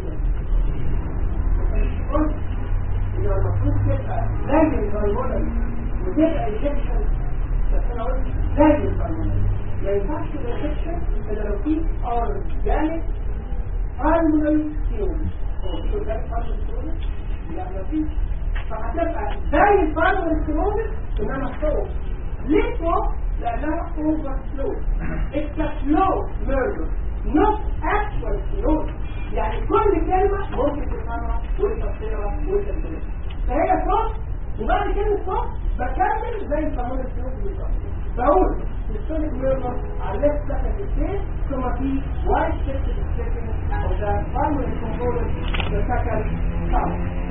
قلت ان المفروض تبقى زي الهرمونال وتبقى انجكشن بس انا قلت زي الهرمونال ما ينفعش الانجكشن الا لو في ار جامد هرمونال ستيرويد هو في قدامك هرمونال ستيرويد؟ لا مفيش فهتبقى زي الهرمونال ستيرويد انما فوق ليه فوق؟ لأنها over slow it's a slow murder not actual slow يعني كل كلمة ممكن تفهمها وتفسرها وتفسرها فهي صوت وبعد كلمة صوت بكمل زي القانون السلوك بالظبط بقول السونيك ميرمر على الليفت سكند ستيج ثم في وايت شيفت ستيشن of the primary component the second sound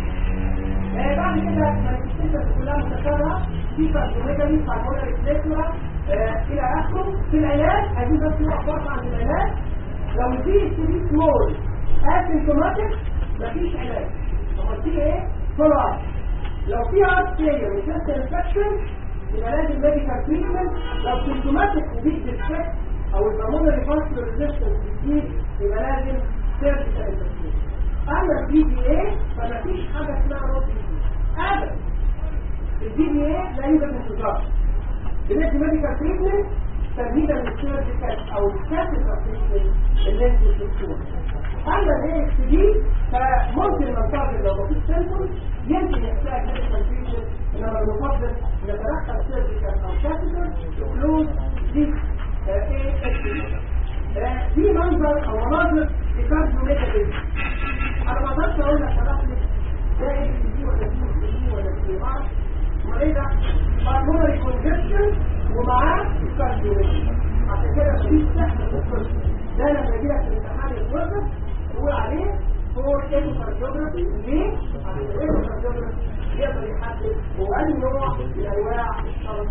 بعد كده المانيفستيشن كلها متكرره في كارديوميجالي بالمونري بليكولا الى اخره في العلاج عايزين بس نقف وقفه عند العلاج لو في سي سمول اسيمتوماتيك مفيش علاج امال في ايه؟ فولو اب لو في ارت فيلير وشست انفكشن يبقى لازم ميديكال تريتمنت لو سيمتوماتيك وبيك ديسكت او البلمونري فانكشن ريزيستنس كتير يبقى لازم سيرجيكال انفكشن اما الدي بي اي فمفيش حاجه اسمها روت ابدا الدي بي اي لا يوجد انتظار بالنسبه ميديكال تريتمنت تمهيدا للسيرجيكال او الكاتيتر تريتمنت اللي انتوا بتشوفوه اما الاي اس دي فممكن ننتظر لو مفيش سيمبتوم يمكن يحتاج ميديكال تريتمنت انما المفضل نتدخل سيرجيكال او كاتيتر كلوز دي اي اس دي منظر او مناظر في كارديو ميتابيز انا ما اقدرش اقول لك شرح لك ده ايه دي ولا دي دي ولا دي ما امال ايه ده بالمونري كونجكشن ومعاه كارديو عشان كده مفيش سحب في الطب ده لما يجي لك في الامتحان الوظف تقول عليه هو ايكو كارديوجرافي ليه؟ عشان الايكو كارديوجرافي يقدر يحدد هو اي نوع من انواع الشرط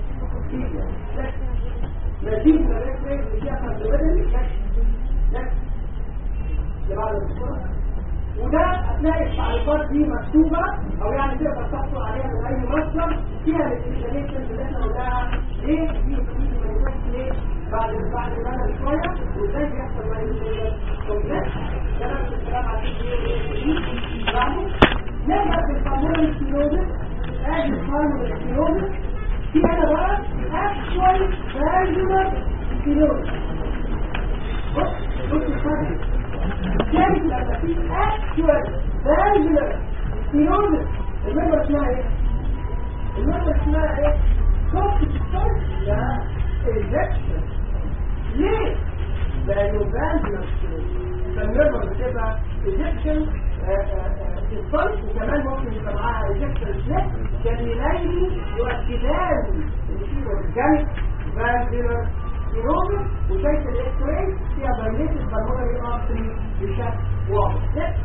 نتيجة من الريكتريك اللي فيها كارديوجرافي لك لبعض الدكتور وده هتلاقي التعليقات دي مكتوبة او يعني تقدر تحصل عليها من اي مصدر فيها الاكسبليشن اللي احنا قلناها ليه دي بتيجي من ليه بعد بعد ما انا شوية وازاي بيحصل ما يوجد كومبلكس ده نفس الكلام على الدي بعده نبدأ بالقانون السيروزس ادي القانون السيروزس في انا بقى اكشوال فالجولار سيروزس بص بص الفرق كانت لما في اكشوال فالجولار سيروزس المبر اسمها ايه؟ المبر اسمها ايه؟ كوكت ستارت لا انجكشن ليه؟ لانه فالجولار سيروزس فالمبر بتبقى انجكشن الصلب وكمان ممكن يبقى معاها انجكشن سليب كميلين يؤكدان ان في اورجانيك فالفيلر سيروزس وشايف الاكس راي فيها دايليتد بالمونري ارتري بشكل واضح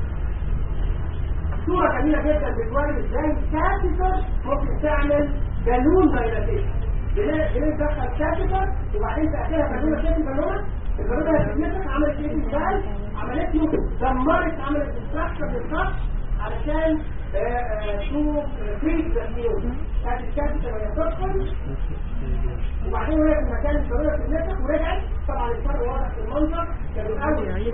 صورة جميلة جدا بتوري ازاي الكاتيتر ممكن تعمل بالون دايلاتيشن بندخل كاتيتر وبعدين تأكلها بالونة شايف البالونة البالونة هتتمسك عملت ايه بالبال عملت له دمرت عملت ديستراكشن للخط علشان تشوف فريز النيوز كانت الكاتيتر وهي تدخل وبعدين وهي في المكان البالونة تتمسك ورجعت طبعا الفرق واضح في المنظر كان الاول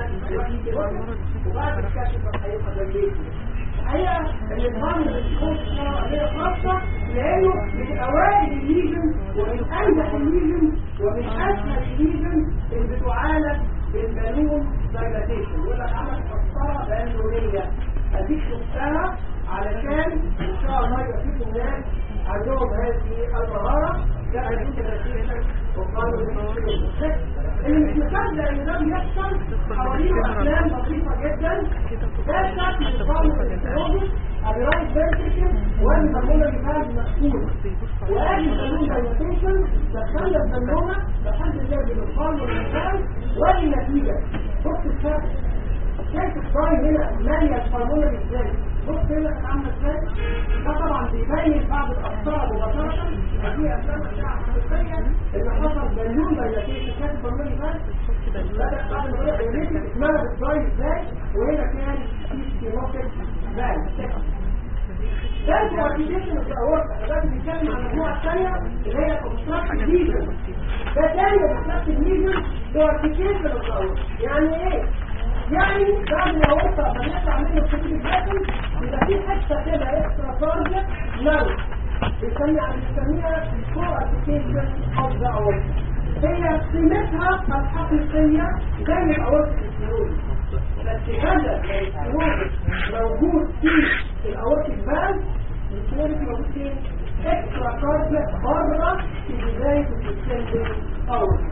وبعد الكاتيتر هيبقى بالليل الحقيقه ان النظام اللي بيكون هي خاصه لانه من اوائل الليجن ومن انجح الليجن ومن اسهل الليجن اللي بتعالج بالبالون دايلاتيشن يقول لك عمل مسطره بالونيه اديك شفتها علشان ان شاء الله يبقى فيكم ناس عندهم هذه المهاره ده هيكون دايلاتيشن وقالوا اللي مش مصدق ان ده بيحصل حوالينا افلام لطيفه جدا ده شكل الفرق الاستراتيجي الرايت فيرتيكال والبالونه اللي فيها مسؤول وادي البالون دايلاتيشن دخلنا البالونه دخلت اللي بالفرق والمكان وادي النتيجه بص الفرق شايف الصاي هنا ماليه الهرمون ازاي بص هنا عامله ازاي ده طبعا بيبين بعض الاخطاء مباشره في افلام اشعه حقيقيه اللي حصل بالون دايلاتيشن كانت بالون فات بدأ بعد ما بدأ يوليك اسمها بالصاي ازاي وهنا كان في سيروتك فال ده الكوارتيشن اوف الاورتا ده بنتكلم عن المجموعه الثانيه اللي هي كونستراكت ليجن ده تاني كونستراكت ليجن كوارتيشن اوف الاورتا يعني ايه؟ يعني بعد ما الاورتا بنطلع منه الكتيب الجسم يبقى في حته كده اكسترا كاردياك نارو بنسميها بنسميها كوارتيشن اوف ذا اورتا هي قيمتها الحقيقيه زي الاورتا السيولوجي بس هذا الوجود موجود في الاورتيك فالف الكلوريك موجود فين اكسترا كاربلت بره في بدايه الديسندنج اور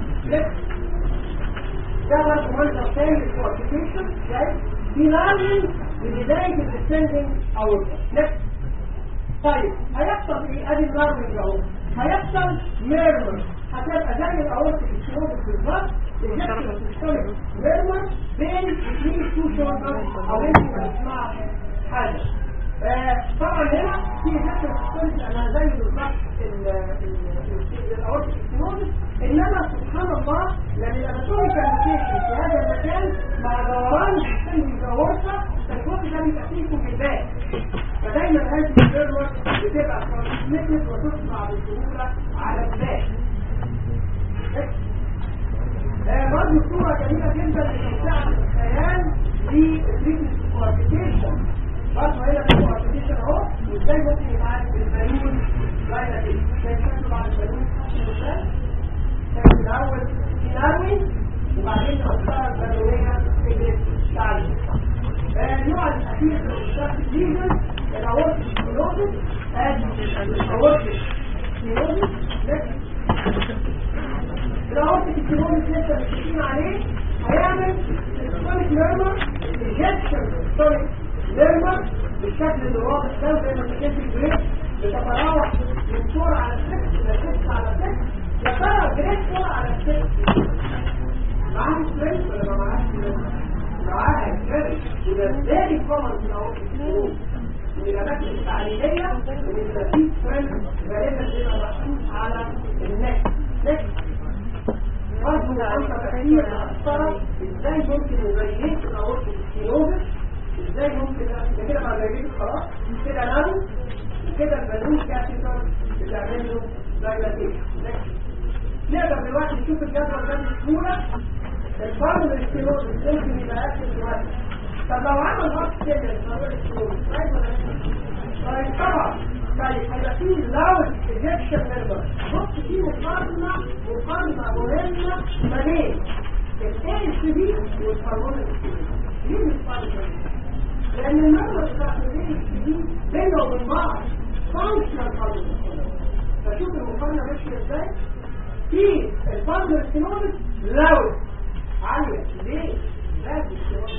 ده برضه منظر تاني للكوارتيكيشن في لارنينج لبدايه الديسندنج اور طيب هيحصل ايه ادي اللارنينج اهو هيحصل ميرمر هتبقى زي الاورتيك الكلوريك بالظبط ميرمر بين اثنين تو شولدر او انت ما تسمعش حاجه طبعا هنا في جسر السيستم انا زي بالظبط الاورتيك ستينوزس انما سبحان الله لما الاناتومي كالميكيشن في هذا المكان مع دوران السيستم الاورتا الفوق ده بيبقى فيه كوبيبات فدايما هذه الميرمر بتبقى ترانسميتد وتطلع بسهوله على الباك برضه صورة جميلة جدا لتوسعة الخيال في الريتمس كوارتيشن برضه هنا في كوارتيشن اهو وازاي ممكن يتعالج بالبالون لاينا كده شايف شكله بعد البالون شايف الاول في نروي وبعدين توسعة البالونية في التعليم النوع الاخير من الشخص ليجن الاورتيك سكلوزس ادي الاورتيك سكلوزس الاورتيك الكيمونيك لسه متفقين عليه هيعمل السونيك ميرمر الجكشن السونيك ميرمر بالشكل اللي واضح ده زي ما كانت الجريد بتتراوح من صورة على السكس الى 6 على 6 يا ترى الجريد صورة على السكس معاها ستريس ولا ما معاهاش ستريس؟ معاها ستريس وده ازاي كومن في الاورتيك الكيمونيك من الاماكن التعليميه ان يبقى في ستريس غالبا بيبقى محطوط على النك نك برضه عن تفكير الأثرة ازاي ممكن نبين الأورتيك السينوبس ازاي ممكن ده كده بعد ما خلاص كده نانو وكده البالون كابيتال بتعمل له دايلاتيشن نقدر دلوقتي نشوف الجدول ده بسهولة الفرد السينوبس ممكن يبقى اكتف دلوقتي طب لو عمل ماتش كده الفرد السينوبس عايز ولا طيب طبعا طيب هيبقى فيه لاود ايجكشن نمبر بص فيه مقارنه مقارنه مهمه ما بين الاي اس بي والهرمون ليه مقارنه؟ لان النمبر بتاعت الاي اس بي بينه وبين بعض فانكشنال هرمون فشوف المقارنه ماشيه ازاي في الفارمر ستينوزس لاود عاليه ليه؟ لازم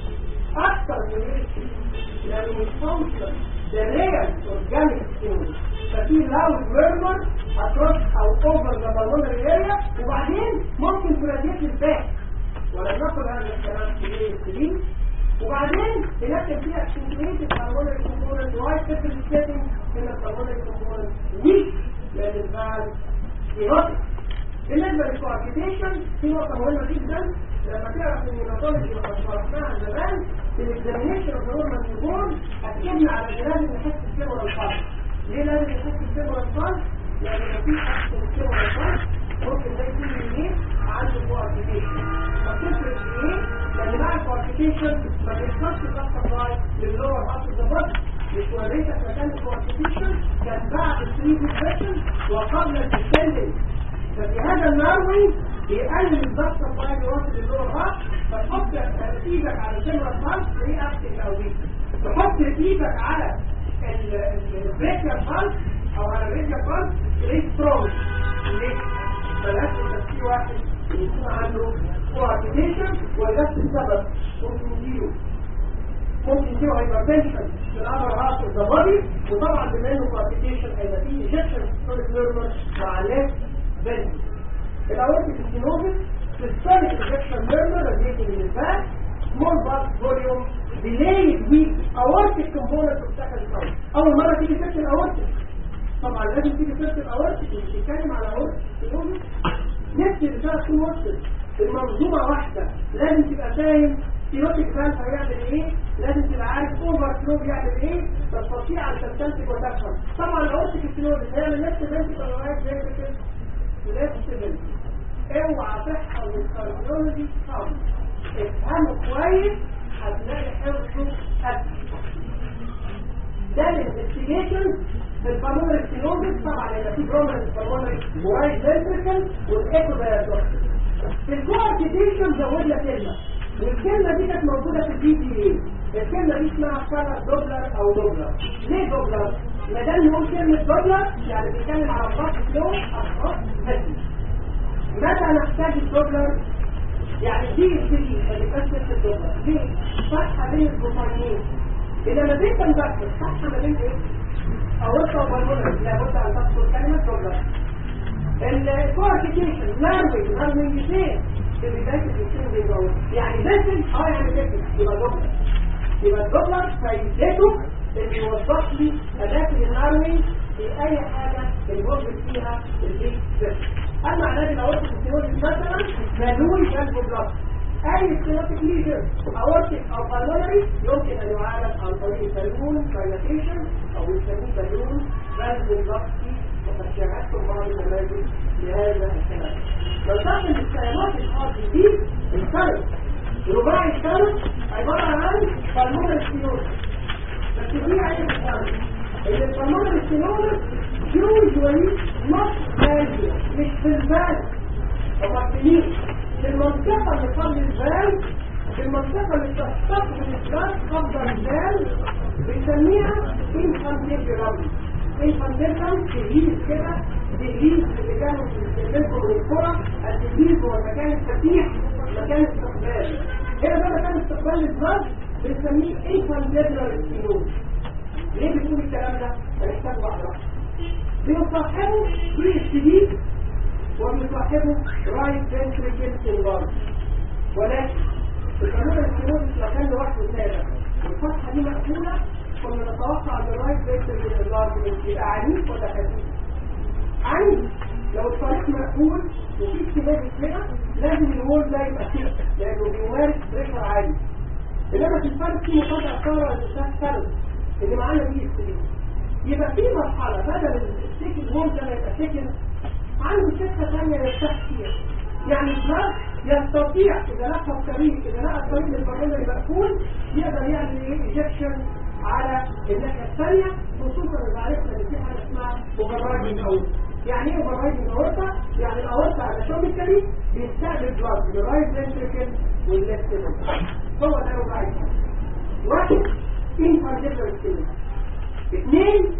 اكتر من الاي اس بي لانه مش فانكشنال the real organic things ففي loud murmur across او over the pulmonary area وبعدين ممكن تراديت الباك ولا ناخد هذا الكلام في ايه السليم وبعدين هناك فيها accentuated pulmonary component why different setting in the pulmonary component weak لان الفعل erotic بالنسبة للكوارتيشن في نقطة مهمة جدا لما تعرف ان النتائج اللي شرحناها زمان في الاكزامينشن اوف نورمال نيوبورن اكدنا على ان لازم نحس بالسيمور الفرق ليه لازم نحس بالسيمور الفرق؟ لان مفيش حس بالسيمور الفرق ممكن ده يكون منين عنده كوارتيشن فبتفرق في ايه؟ لان مع الكوارتيشن ما بيحصلش ضغط سبلاي للور هارت اوف ذا بودي مش وريتك مكان الكوارتيشن كان بعد الثري ديبريشن وقبل الديسندنج ففي هذا النروي بيقلل الضغط الطبيعي اللي واصل للور هارت فتحط ايدك على سمرة الهارت تلاقيه اكتف او ويك تحط ايدك على البريكر هارت او على الريكر هارت تلاقيه سترونج ليه؟ بلاش تفكير واحد يكون عنده كوارتيشن ولنفس السبب ممكن يجيله ممكن يجيله هايبرتنشن في الابر هارت اوف ذا بودي وطبعا بما انه كوارتيشن هيبقى فيه ايجكشن ستوريك نيرمر مع ليفت فين الاورتيك ستينوزس systemic ejection murmur radiating in the back, small bulk volume, delayed weak aortic component of second count. أول مرة تيجي سيرة الأورتيك. طبعا لازم تيجي سيرة الأورتيك مش تتكلم على أورتيك ستينوزس. نفسي الرسالة تكون وصلت المنظومة واحدة لازم تبقى فاهم ستيروتيك فالف هيعمل ايه لازم تبقى عارف اوفر فلو بيعمل ايه تستطيع ان تستنتج وتفهم طبعا الاورتيك ستيروتيك هيعمل نفس بنتك ولا واحد زي كده نفس بنتك اوعى تحفظ الكارديولوجي خالص افهمه كويس هتلاقي حفظه اسهل ده الانفستيجيشن في البالمونري ستينوزيس طبعا هيبقى في برومنس بالمونري ورايت فنتريكل والايكو دايجنوستيك في الكوارتيشن زودنا كلمه والكلمه دي كانت موجوده في البي تي اي الكلمه دي اسمها فلك دوبلر او دوبلر ليه دوبلر؟ ما دام نقول كلمه دوبلر يعني بيتكلم على الضغط فلو اشخاص هدي متى نحتاج الدوبلر؟ يعني دي السيدي اللي بتكتب الدوبلر ليه؟ فتحه بين البروتينين إذا ما بين تنبكر فتحه ما بين ايه؟ أورطة وبالمونري لابد أن تذكر كلمة دوبلر الكوارتيكيشن لانجويج لانجويج اثنين في بداية الانسان بيجاوب يعني بسل اه يعني بسل يبقى دوبلر يبقى الدوبلر فايدته اللي يوضح لي أداة اللانجويج في أي حاجة بنوجد فيها البيت بسل أما علاج الأورتيك ستيروتيك مثلا ملوي جنب بلس أي ستيروتيك ليجن أورتيك أو بالونري يمكن أن يعالج عن طريق بالون دايلاتيشن أو يسميه بالون بالون بلاسكي وقد شاهدتم بعض النماذج لهذا الكلام لو تعرف ان السيارات الحاضر دي الكارت رباعي الكارت عبارة عن بالمونر ستيروز بس دي عين الكارت ان البالمونر ستيروز يوجوالي نوت فاليو مش في البال ومعتنين في المنطقة اللي قبل البال في المنطقة اللي تستقبل البال قبل البال بنسميها انفانتيل رابي انفانتيل تجهيز كده تجهيز اللي كانوا بيستخدموا من الكرة التجهيز هو المكان الفتيح مكان استقبال هنا ده مكان استقبال البلد بنسميه انفانتيل ستينوز ليه بتقول الكلام ده؟ هنحتاج واحدة بيصاحبه في الشديد وبيصاحبه رايت فنتريكل انلارج ولكن القانون الكيروزيس لو كان لوحده سابق والفتحه دي مقفوله كنا نتوقع ان الرايت فنتريكل انلارج يبقى عنيف ولا خفيف عنيف لو الطريق مقفول وفي اكتمال كده لازم الوول ده يبقى فيه لانه بيمارس بريشر عالي انما في الفرق في مقاطع ثوره الاستاذ فرد اللي معانا دي السليم يبقى في مرحله بدل السكن وول ده ما يبقى سكن عنده سكة ثانية يرتاح فيها يعني الجراح يستطيع إذا لقى الطريق إذا لقى الطريق للبرمجة مقفول يقدر يعمل إيه إيجكشن على الناحية الثانية خصوصا إذا عرفنا إن في حاجة اسمها اوفررايدنج أورتا يعني إيه اوفررايدنج أورتا؟ يعني الأورتا أناتوميكالي بيستقبل بلاد من الرايت فنتريكل والليفت فنتريكل هو ده اوفررايدنج واحد انفارديبلر ستيمول اثنين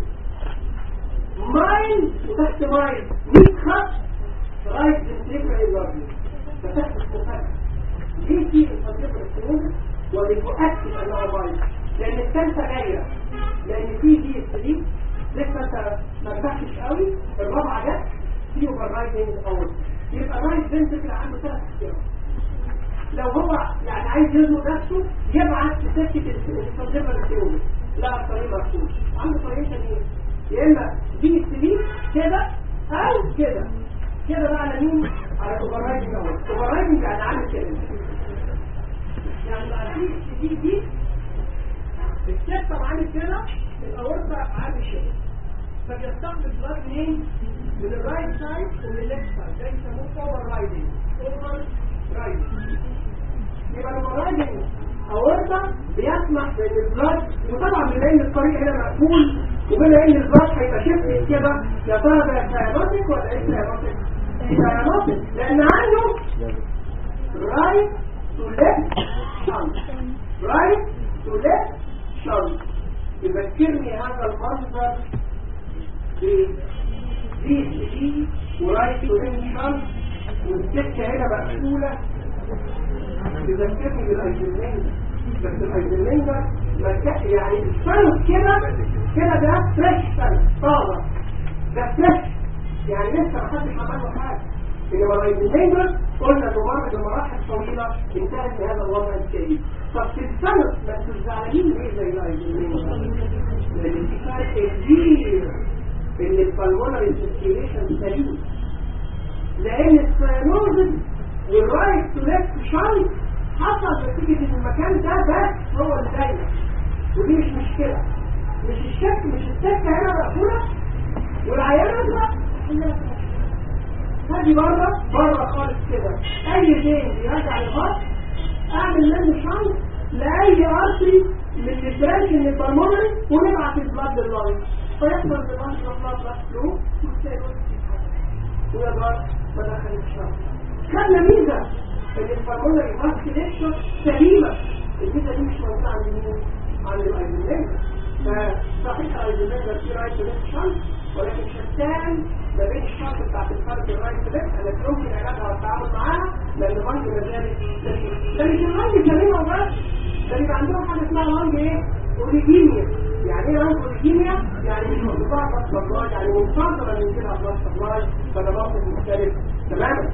مايل وتحت مايل 100 خط رايت فنتريكل انلارجمنت فتحت مفاجأة ليه في الفنتريكل ستيمول وبتؤكد انه مايل لان الثالثه جايه لان في دي السليم لسه انت ما ارتحتش قوي الرابعه جت في اوفر رايدنج اول يبقى الرايت فنتريكل عنده ثلاث اختيارات لو هو يعني عايز يزنق نفسه يبعت لسكه الفنتريكل ستيمول لا الطريق مفتوح عنده طريقين تانيين يا اما دي سليم كده او كده كده بقى على مين على الاوفررايدنج اهو الاوفررايدنج يعني عامل كده يعني بقى دي دي دي السيستم عامل كده الاورطه عامل كده فبيستقبل بلاد منين من الرايت سايد ومن الليفت سايد ده يسموه اوفر رايدنج اوفر رايدنج يبقى الاوفررايدنج اورطه بيسمح بان البلاد وطبعا بما ان الطريق هنا مقفول وبما ان البلاد هيبقى شفت كده يا ترى ده سيانوتيك ولا ايه سيانوتيك؟ سيانوتيك لان عنده رايت تو ليفت شنط رايت تو ليفت شنط يذكرني هذا المنظر ب دي دي ورايت تو ليفت شنط والسكه هنا مقفوله تذكرني بالايزنلينجر بس الايزنلينجر يعني الشنط كده كده ده فريش شنط طازه ده فريش يعني لسه ما حدش عمل له حاجه انما الايزنلينجر قلنا انه مر بمراحل طويله انتهت بهذا الوضع الجيد طب في الشنط ما انتوا زعلانين ليه زي الايزنلينجر؟ لان في فرق كبير بين البلمونري سيركيليشن سليم لان السيانوزز والرايت تو ليفت شنط حصل نتيجة ان المكان ده بس هو اللي دايما ودي مش مشكلة مش الشك مش السكة هنا مقفولة والعيانة بقى هاجي بره بره خالص كده اي دين بيرجع للخط اعمل منه شنط لاي ارتري من البرانش من البرمونري ونبعت البلاد لللاين فيحصل بالانش بلاد بلاد فلو ويا بار بدخل الشنط خدنا ميزه ان البرمونري فاسكيليشن سليمه الميزه دي مش موجوده عند مين؟ عند الايزومينر فصحيح الايزومينر في رايت شنط ولكن شتان ما بين الشرط بتاعت الفرد الرايت ده التي يمكن علاجها والتعامل معاها لان لانج مزاري لكن اللانج سليمه وبس ده بيبقى عندهم حاجه اسمها لانج ايه؟ اوريجينيا يعني ايه لانج اوريجينيا؟ يعني مش مرتبطه بلاد سبلاي يعني منفصله من كده بلاد سبلاي فده موقف مختلف تماما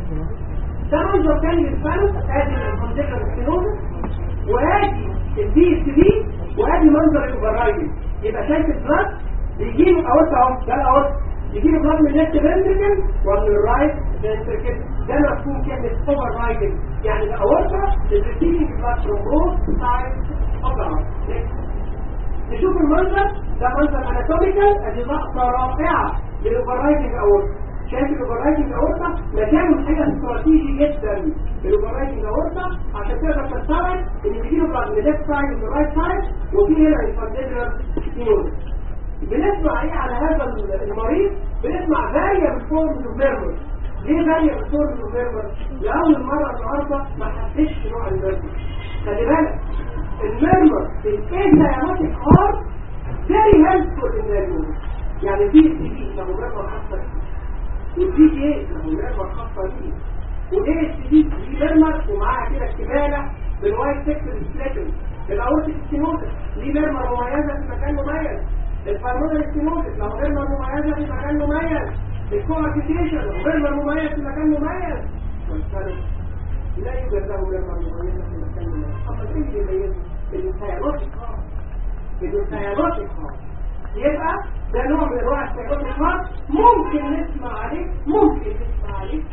ده منظر تاني للفرد ادي الكونجكشن ستينوزس وادي الدي اس دي وادي منظر الاوفرايدنج يبقى شايف البلاد بيجي له اورتا اهو ده الاورتا يجي له بلاد من الليفت فنتركل ومن الرايت فنتركل ده مفهوم كلمه اوفر رايدنج يعني الاورتا is receiving blood from both sides of the heart نشوف المنظر ده منظر اناتوميكال ادي لقطه رائعه للاوفرايدنج اورتا شايف الاوفرايدنج اورتا مكانه حاجه استراتيجي جدا الاوفرايدنج اورتا عشان تقدر تستوعب ان بيجي له بلاد من الليفت سايد ومن الرايت سايد وفي هنا انفانديبلر ستينوز بنسمع ايه على هذا المريض بنسمع variable forms of murmur ليه variable forms of murmur لأول مرة النهاردة ما حسيتش نوع المرمر خلي بالك المرمر في الانتياماتيك هارت very helpful in their use يعني في سي له مرمر خاصة والدي جي له مرمر خاصة ليه وايه السي دي مرمر ومعاها كده اكتبالة بالوايت سيكتور سبليتنج الاورتيك ستينوزس ليه مرمر مميزة في مكان مميز الفارمونال ستينوزس لو مرمر مميزة في مكان مميز الكوارتيشن لو مرمر مميز في مكان مميز والفرق لا يوجد له مرمر مميزة في مكان مميز أما ايه اللي يميزه؟ السيارات الخاص السيارات الخاص يبقى ده نوع من انواع السيارات الخاص ممكن نسمع عليه ممكن نسمع عليه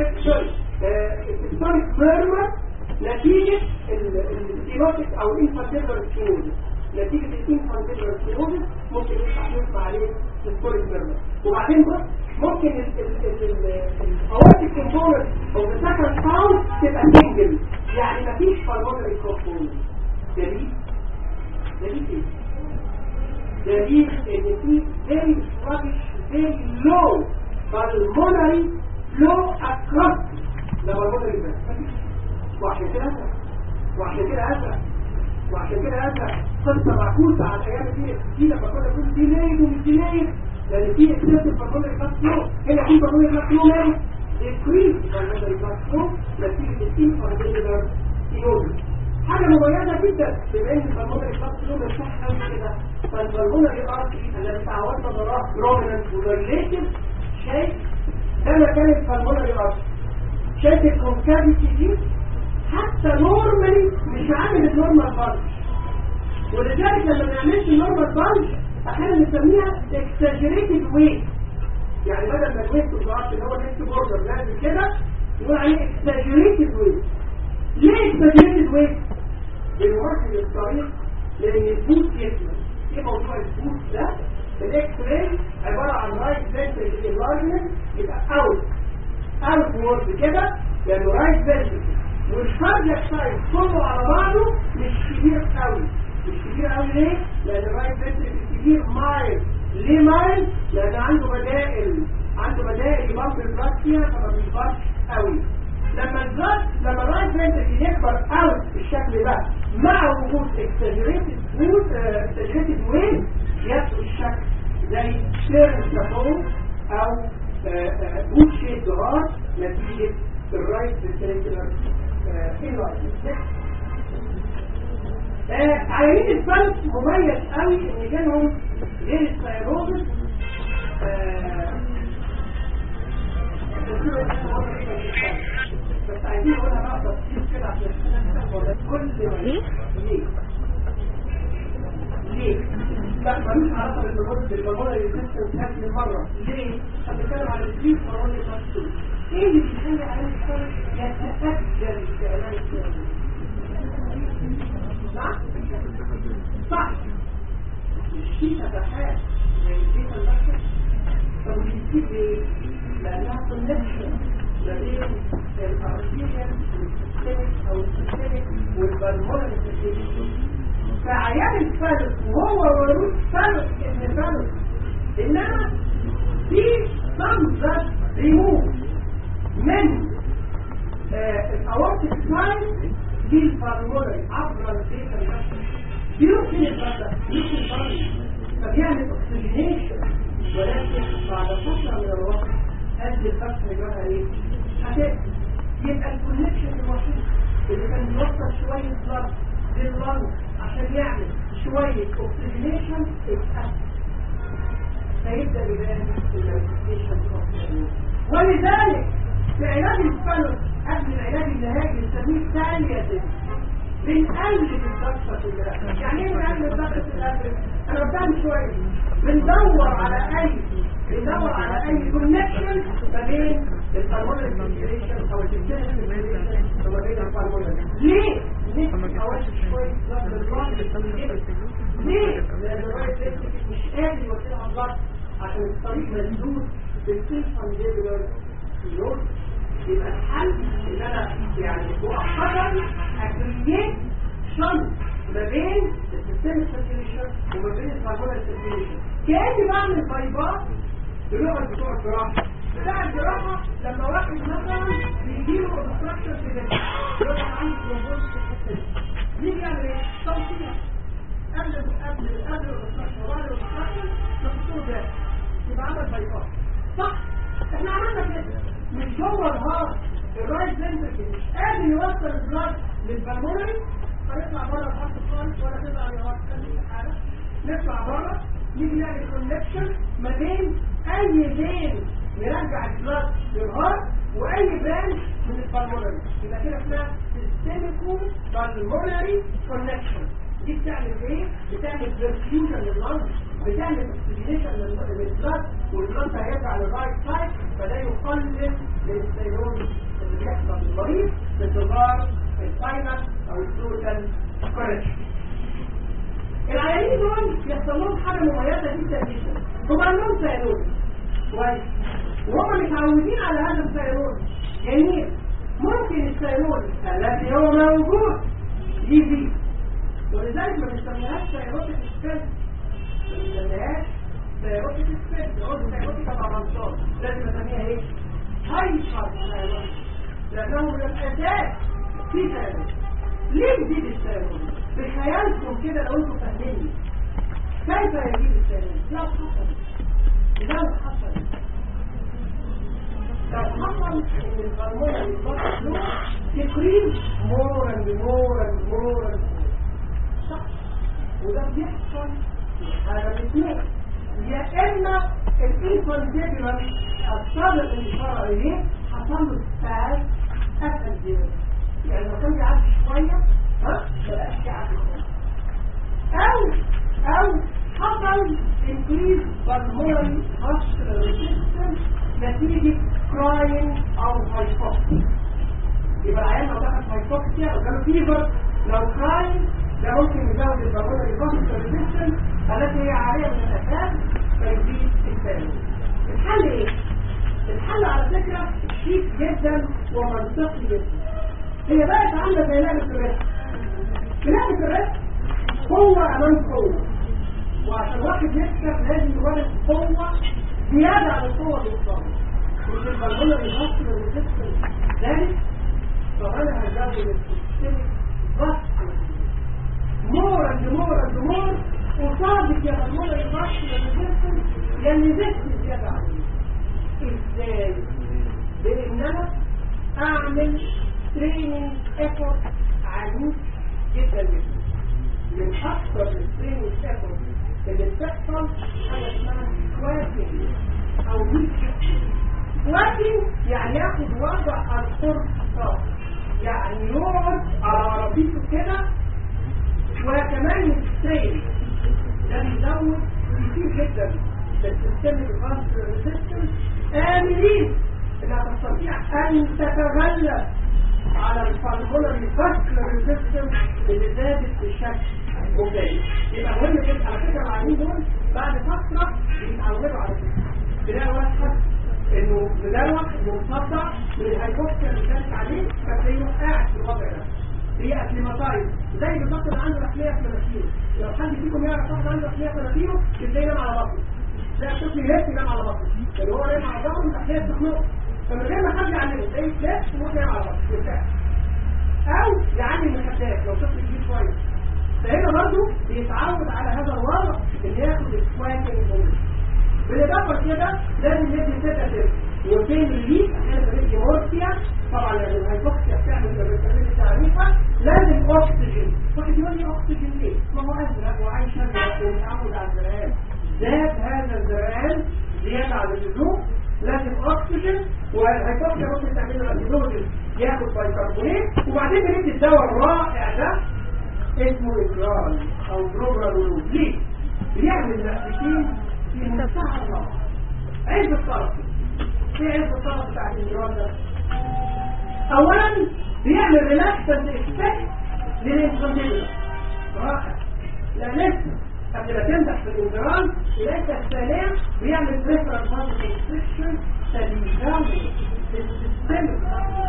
السيستوليك ميرمر نتيجة السيروتيك او الانفانتيبلر ستينوزس نتيجة الانفانتيبلر ستينوزس ممكن نسمع عليه السيستوليك ميرمر وبعدين بص ممكن الاواتيك كومبوننت او السكند ساوند تبقى سنجل يعني مفيش بالمونري كومبوننت دليل دليل ايه؟ دليل ان في very sluggish very low pulmonary flow across ده pulmonary بس وعشان كده أسرع وعشان كده أسرع وعشان كده أسرع قصة معكوسة على الأيام دي دي لما كنا نقول ديليد ومش ديليد لأن في اكسس البرمونري بلاس فلو هنا في برمونري بلاس فلو مالي increase البرمونري بلاس فلو نتيجة الانفارميلر سينوزس حاجة مميزة جدا بما ان البرمونري بلاس فلو مرتاح قوي كده فالبرمونري ارتي الذي تعودنا نراه بروميننت وريليتد شايف ده مكان البرمونري ارتي شايف الكونكافيتي دي حتى نورمالي مش عامل النورمال بانش ولذلك لما ما نعملش النورمال بانش احيانا بنسميها اكساجريتد ويت يعني بدل ما الويت بالظبط اللي هو النكست بوردر نازل كده نقول عليه اكساجريتد ويت ليه اكساجريتد ويت؟ بنوحد الطريق لان البوت يكمل ايه موضوع البوت ده؟ الاكس راي عباره عن رايت فينتريكل انلارجمنت يبقى اوت اوت وورد كده لانه رايت فينتريكل والكاردياك سايز كله على بعضه مش كبير قوي مش كبير قوي ليه؟ لان الرايت فنتريكل كبير مايل ليه مايل؟ لان عنده بدائل عنده بدائل يبقى البلاد فيها فما بيكبرش قوي لما البلاد لما الرايت فنتريكل يكبر قوي بالشكل ده مع وجود اكسجريتد وود اكسجريتد ويت يبقى الشكل زي سيرن سابون او بوت شيد هارت نتيجه الرايت فنتريكولار عيانين الفلس مميز قوي ان جالهم غير السيروزس بس عايزين نقولها بقى تفصيل كده عشان كل ليه؟ ليه؟ لا ملوش علاقه بالمرض بالمرض ريزيستنس هذه المره ليه؟ هنتكلم على السليب مرض الفلس ايه اللي بيخلي عيان الفلس يتأجل في علاج السيروزس؟ بالمونري فعيان الفلس وهو ورود فلس ابن فلس انما في صمزة ريموف من الاورتيك ساين دي الفالمونري عبر البيتا يمكن البدا يمكن البدا فبيعمل اوكسجينيشن ولكن بعد فترة من الوقت هذه الفترة جواها ايه؟ هتبقى يبقى الكونكشن الوحيد اللي كان بيوصل شوية بلد لللنج عشان يعمل شوية اوكسجينيشن اتقفل فيبدأ يبان المانيفستيشن ولذلك في علاج الفلس قبل العلاج النهائي بنسميه ثانية بنقلل الضغط في يعني ايه بنقلل الضغط في الاخر انا قدام شويه بندور على اي بندور على اي كونكشن ما بين الهرمونال سيركيوليشن او الانترنال سيركيوليشن وما بين الهرمونال ليه؟ ليه اول شويه ضغط ليه؟ لان الرايت مش قادر يوصلها الضغط عشان الطريق مسدود بالسيلفانديبولار فيول يبقى الحل ان انا يعني مؤقتا اكريت شنط ما بين السيستم سيركيوليشن وما بين الهرمونال سيركيوليشن كاني بعمل بايباس بلغه بتوع الجراحه بتاع الجراحه لما واحد مثلا بيجيله اوبستراكشن في الجسم يقول عنده ترومبوز في الحته دي يجي يعمل ايه؟ توصيل قبل قبل قبل الاوبستراكشن وبعد الاوبستراكشن نحطه ده يبقى عمل بايباس صح؟ احنا عملنا كده مش جوه الهارت الرايت فنتركل مش قادر يوصل البلاد للبلمونري هيطلع بره الخط خالص ولا تطلع الهارت خلي حاله نطلع بره نيجي نعمل كونكشن ما بين اي فين يرجع البلاد للهارت واي برانش من البلمونري يبقى كده اسمها سيستميكو بالمونري كونكشن دي بتعمل ايه؟ بتعمل برفيوجن لللنج بتعمل اوكسجينيشن للبلاد والبلاد هيرجع للرايت سايد فده يقلل من السيرون اللي بيحصل للمريض بانتظار الفاينل او التوتال كوركشن العيانين دول يحصل لهم حاجه مميزه جدا جدا هم عندهم سيرون كويس وهم متعودين على هذا السيرون جميل ممكن السيرون الذي هو موجود يزيد ولذلك ما بنسميهاش سيروتيك سبيل ما بنسميهاش سيروتيك سبيل نقول سيروتيك ابرانسون لازم نسميها ايه؟ هايبر سيروتيك لانه من الاساس في سيروتيك ليه يزيد السيروتيك؟ بخيالكم كده لو انتم فاهميني كيف يزيد السيروتيك؟ لو حصل لو حصل لو حصل ان الهرمون يتبطل تكريم more and more and more and more صح وده بيحصل على الاثنين يا اما الانفانتيبولار الصادق الاشاره اليه حصل له استاذ اسال زيرو يعني لو كان بيعدي شويه ها ما بقاش يعدي خالص او او حصل انكريز بالموري هاسبيتال ريزيستنس نتيجه كراين او هايبوكسيا يبقى العيان لو دخل هايبوكسيا او جاله فيفر لو كراين ده ممكن يزود البرمجة الباسط ريزيستنس التي هي عالية من الأساس فيزيد الثاني الحل ايه؟ الحل على فكرة شيك جدا ومنطقي جدا هي بقت عاملة زي لعبة الرسم لعبة الرسم قوة أمام قوة وعشان واحد يكسب لازم يورد قوة زيادة عن القوة اللي قدامه مش البرمجة الباسط ريزيستنس ذلك فأنا هزود السيستم بس more and more and more وصادق يا غمورة يبقى للمجسم لأن ذكر زيادة عليه إزاي؟ بإن أنا أعمل تريننج إفورت عنيف جدا جدا من أكثر التريننج إفورت اللي بتحصل حاجة اسمها سكواتنج أو ويك سكواتنج يعني ياخد وضع القرصة يعني يقعد على عربيته كده وكمان السترين ده بيزود كتير جدا للسيستم الفاسكولار ريزيستنس آمنين انها تستطيع ان تتغلب على الفالمولاري فاسكولار ريزيستنس اللي زادت بشكل مبين يبقى مهم جدا على فكره العيانين دول بعد فتره بيتعودوا على كده تلاقي واحد انه مدروخ مصدع من الهيبوكسيا اللي كانت عليه فتلاقيه قاعد في الوضع ده هي اكليماتايز زي بالظبط اللي عنده رحليه في مناخيره لو حد فيكم يعرف واحد عنده رحليه في مناخيره تلاقيه نام على بطنه لا الطفل يهت ينام على بطنه اللي هو نايم على ظهره الرحليه بتخنقه فمن غير ما حد يعلمه تلاقيه فلاش ويروح ينام على بطنه يرتاح او يعلم المخدات لو طفل كبير شويه فهنا برضه بيتعود على هذا الوضع ان ياخد السواكن بالاضافه كده لازم ندي سيتاتيف وفين الليك عشان تبقى مورفيا طبعا لان الهيبوكسيا بتعمل الفيتامين التعنيفه لازم اكسجين واحد يقول لي اكسجين ليه؟ ما هو ازرق وعايش ازرق ومتعود على الزرقان زاد هذا الزرقان زياده عن اللزوم لازم اكسجين والهيبوكسيا ممكن تعمل له انتيدوزيس ياخد بيكربونات وبعدين بندي الدواء الرائع ده اسمه إجرال أو بروبرالول ليه؟ بيعمل نفسيتين في منتهى الروعة عز الطرف في عز الطرف بتاع الإجرال ده أولا بيعمل ريلاكسنت إفكت للإنسولين رائع لا لسه قبل ما تمدح في الإجرال ليس السلام بيعمل بريفرال فاضل انفكشن سليماوي في السيستم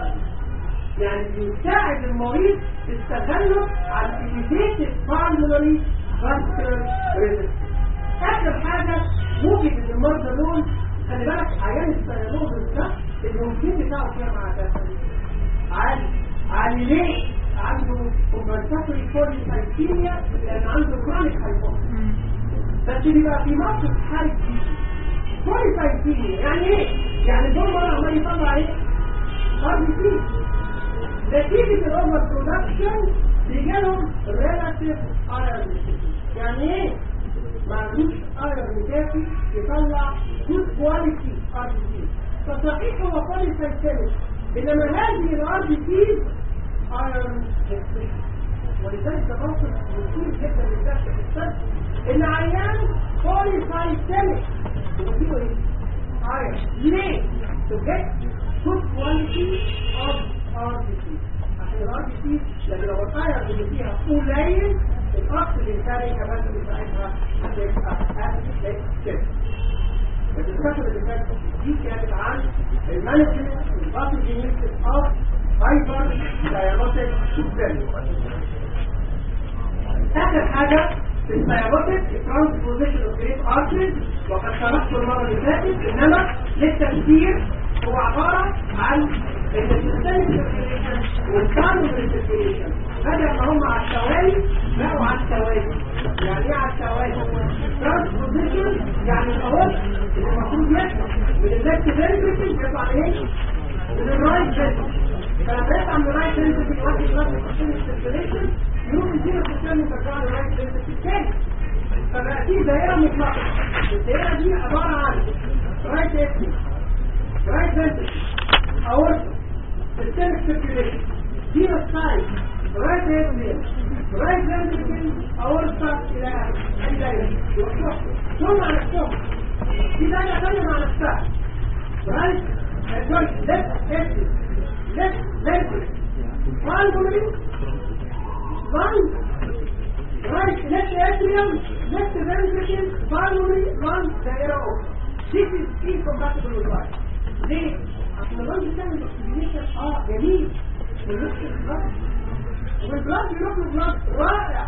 يعني بيساعد المريض في التغلب على الإيديتد بالمونري فاسكولار ريزيستنس آخر حاجة وجد إن المرضى دول خلي بالك عيان السيانوز ده الهرمون بتاعه كام عادة عالي عالي ليه؟ عنده كومبنساتوري كوليسايتيميا لأن عنده كرونيك هايبوكسيا بس بيبقى في مصر حالة كوليسايتيميا يعني ايه؟ يعني دول مرة عمال يطلع ايه؟ ار بي سي نتيجة الاوفر برودكشن بيجيلهم ريلاتيف ايرون يعني ايه؟ ما عندوش ايرون كافي يطلع جود كواليتي ار بي سي فصحيح هو بوليسايتيميك انما هذه الار بي سي ايرون ولذلك ده موقف مشهور جدا بالذات في السد ان عيان بوليسايتيميك يبقى ايه؟ ايرون ليه؟ to get good quality of RBC عشان الار بي سي لان لو الايرون اللي فيها قليل الاكسجين كاري كمان بتاعتها هتبقى افكتد الدسكشن اللي فاتت دي كانت عن المانجمنت الباثوجينيسيس اوف هايبر دايابوتيك سيستم اخر حاجه في الدايابوتيك الترانسبوزيشن اوف جريت ارتريز وقد شرحته المره اللي فاتت انما للتفسير هو عباره عن ان السيستميك سيركيليشن والكاربون سيركيليشن بدل ما هم على التوالي بقوا على التوالي يعني ايه على التوالي؟ ترانسبوزيشن يعني الاول اللي المفروض يطلع من الليفت فيرتيكل يطلع ايه؟ من الرايت فيرتيكل فلما يطلع من الرايت فيرتيكل يودي بلاد السيستميك سيركيليشن يروح يدينا السيستم يرجع للرايت فيرتيكل تاني فبقى في دائره مطلقه الدائره دي عباره عن رايت اكسس رايت فيرتيكل اورتا systemic circulation genotype right atrium right ventricle aorta الى اخره ثم على نفسهم في دايره ثانيه مع نفسها right sorry left atrium left ventricle pulmonary lung right left atrium left ventricle pulmonary lung دائره اخرى this is incompatible with life ليه؟ عشان الراجل بتعمل اكسجينيشن اه جميل بيروح البلاد والبلاد بيروح البلاد رائع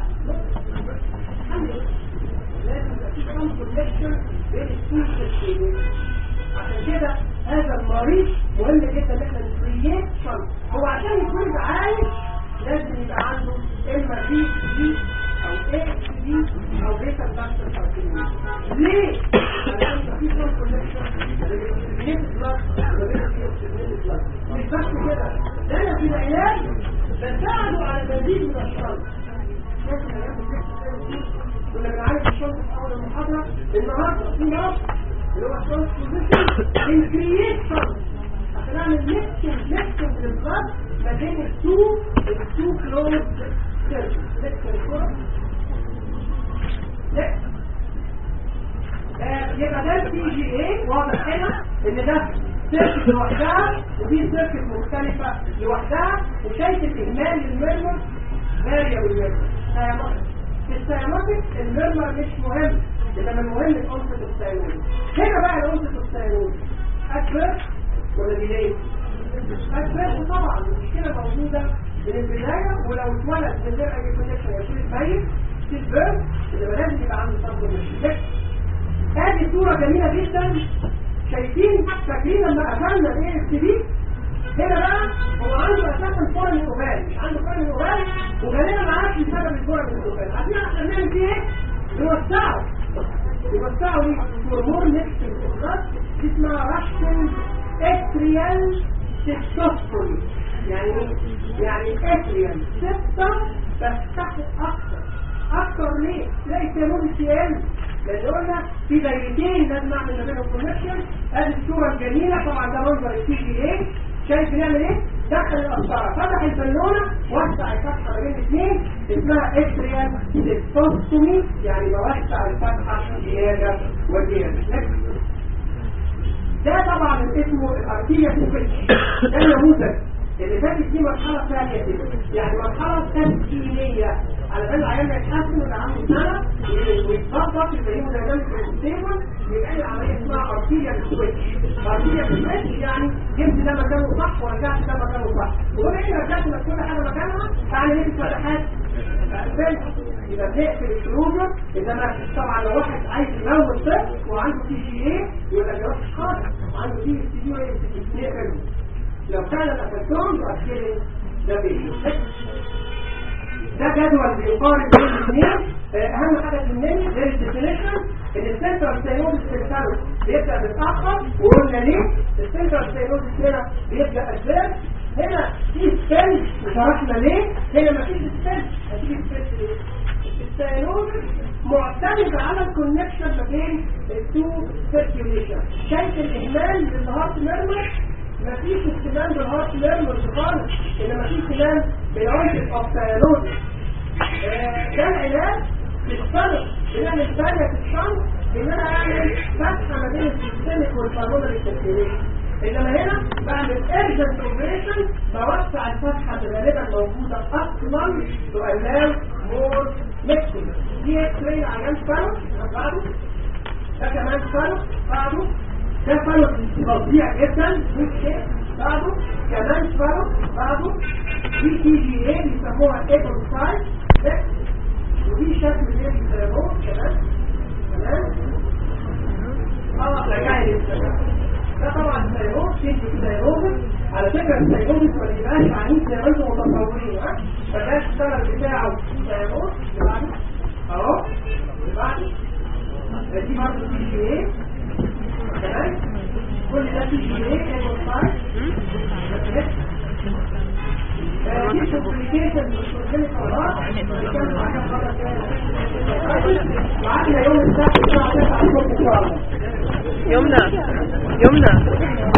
لازم يبقى في كم كونكشن بين التو سيستمين عشان كده هذا المريض مهم جدا ان احنا نكرييت هو عشان يكون عايش لازم يبقى عنده اما بي دي او اي دي او بيتا بلاستر كارتينيز ليه؟ عشان يبقى في كم كونكشن بين البلاد مش بس كده ده انا في العلاج بساعده على مزيد من الشرط كنا بنعالج الشرط في اول المحاضره النهارده في نص اللي هو الشرط بوزيشن انكرييت شرط عشان اعمل ميكسنج ميكسنج للبلاد ما بين التو التو كلوز سيركل ميكسنج الكره يبقى ده السي جي اي واضح هنا ان ده سيركت لوحدها ودي سيركت مختلفة لوحدها وشايف الإهمال للميرمر فاريبل الميرمر في السيانوتك الميرمر مش مهم إنما المهم الأنصة السيانوتك هنا بقى الأنصة السيانوتك أكبر ولا ديلي أكبر طبعا المشكلة موجودة من البدايه ولو اتولد من غير اي كونكشن يصير ميت ستيل بيرث يبقى لازم يبقى عنده صدر مش هذه صوره جميله جدا شايفين فاكرين لما قفلنا الاي اس دي هنا بقى هو عنده اساسا فورم الاوبال مش عنده فورم الاوبال وغالبا ما عرفش بسبب الفورم الاوبال عارفين عشان نعمل فيه ايه؟ نوسعه يوسعوا ليه هرمون نفس الضغط اسمها راشن اتريال تستوستيرون يعني ايه؟ يعني اتريال ستة تفتح اكتر اكتر ليه؟ تلاقي التيمون السيال لان قلنا في دايرتين لازم اعمل ما بينهم كونكشن ادي الصوره الجميله طبعا ده منظر السي جي ايه شايف بنعمل ايه؟ دخل القسطره فتح البالونه وسع الفتحه ما بين الاثنين اسمها اتريال تستوستومي يعني بوسع الفتحه زياده وزياده ده طبعا اسمه الارتيريا سوكيتش ده النموذج اللي فاتت دي مرحله ثانيه كده يعني مرحله تسكينيه على بال العيان يتحسن ويبقى عنده سنه ويتظبط يبقى له دايناميك ستيبل يبقى له عمليه اسمها ارتيريا سويتش ارتيريا سويتش يعني جبت ده مكانه صح ورجعت ده مكانه صح وبما اني رجعت لك كل حاجه مكانها تعالى نجيب فتحات يبقى بنقفل الشروجر انما طبعا لو واحد عايز يموت طفل وعنده تي جي ايه يبقى جراح خالص وعنده تي جي سي نقفله لو كان الأفكتون يؤكد ده بيه ده جدول بيقارن بين الاثنين اهم حاجه تهمني غير الديفينيشن ان السنترال سينوز سيرفالوس بيبدا متاخر وقلنا ليه السنترال سينوز هنا بيبدا اسباب هنا في سبيل وشرحنا ليه هنا مفيش سبيل هتيجي سبيل ليه السينوز معتمد على الكونكشن ما بين التو سيركيوليشن شايف الاهمال للهارت ميرمر مفيش اهتمام بالهارت ميرمر خالص ان مفيش اهتمام بالعمق الابتالوز ده العلاج بالصدر بنعمل ثانية في الشنط ان انا اعمل فتحة ما بين السيستميك والبارونري سيركيوليشن انما هنا بعمل ايرجنت اوبريشن بوسع الفتحة اللي غالبا موجودة اصلا تؤلاو مور ميكسينج دي اكس راي عيان فالو بعده ده كمان فالو بعده ده فالو فظيع جدا مش شيء بعده كمان فالو بعده دي تي جي اي بيسموها ايبل سايز ودي شكل زي السيرامون كمان تمام اه رجعي ده طبعا السيرامون شيء السيرامون على فكره السيرامون ما بيبقاش عنيف زي ما انتم متصورين ها فده الشغل بتاعه السيرامون اللي بعده اهو اللي بعده دي برضه تي جي اي تمام كل ده تي جي اي ايبل سايز دي كومبليكيشن وعندنا يوم السبت الساعه 9 الصبح ان شاء الله يمنى يمنى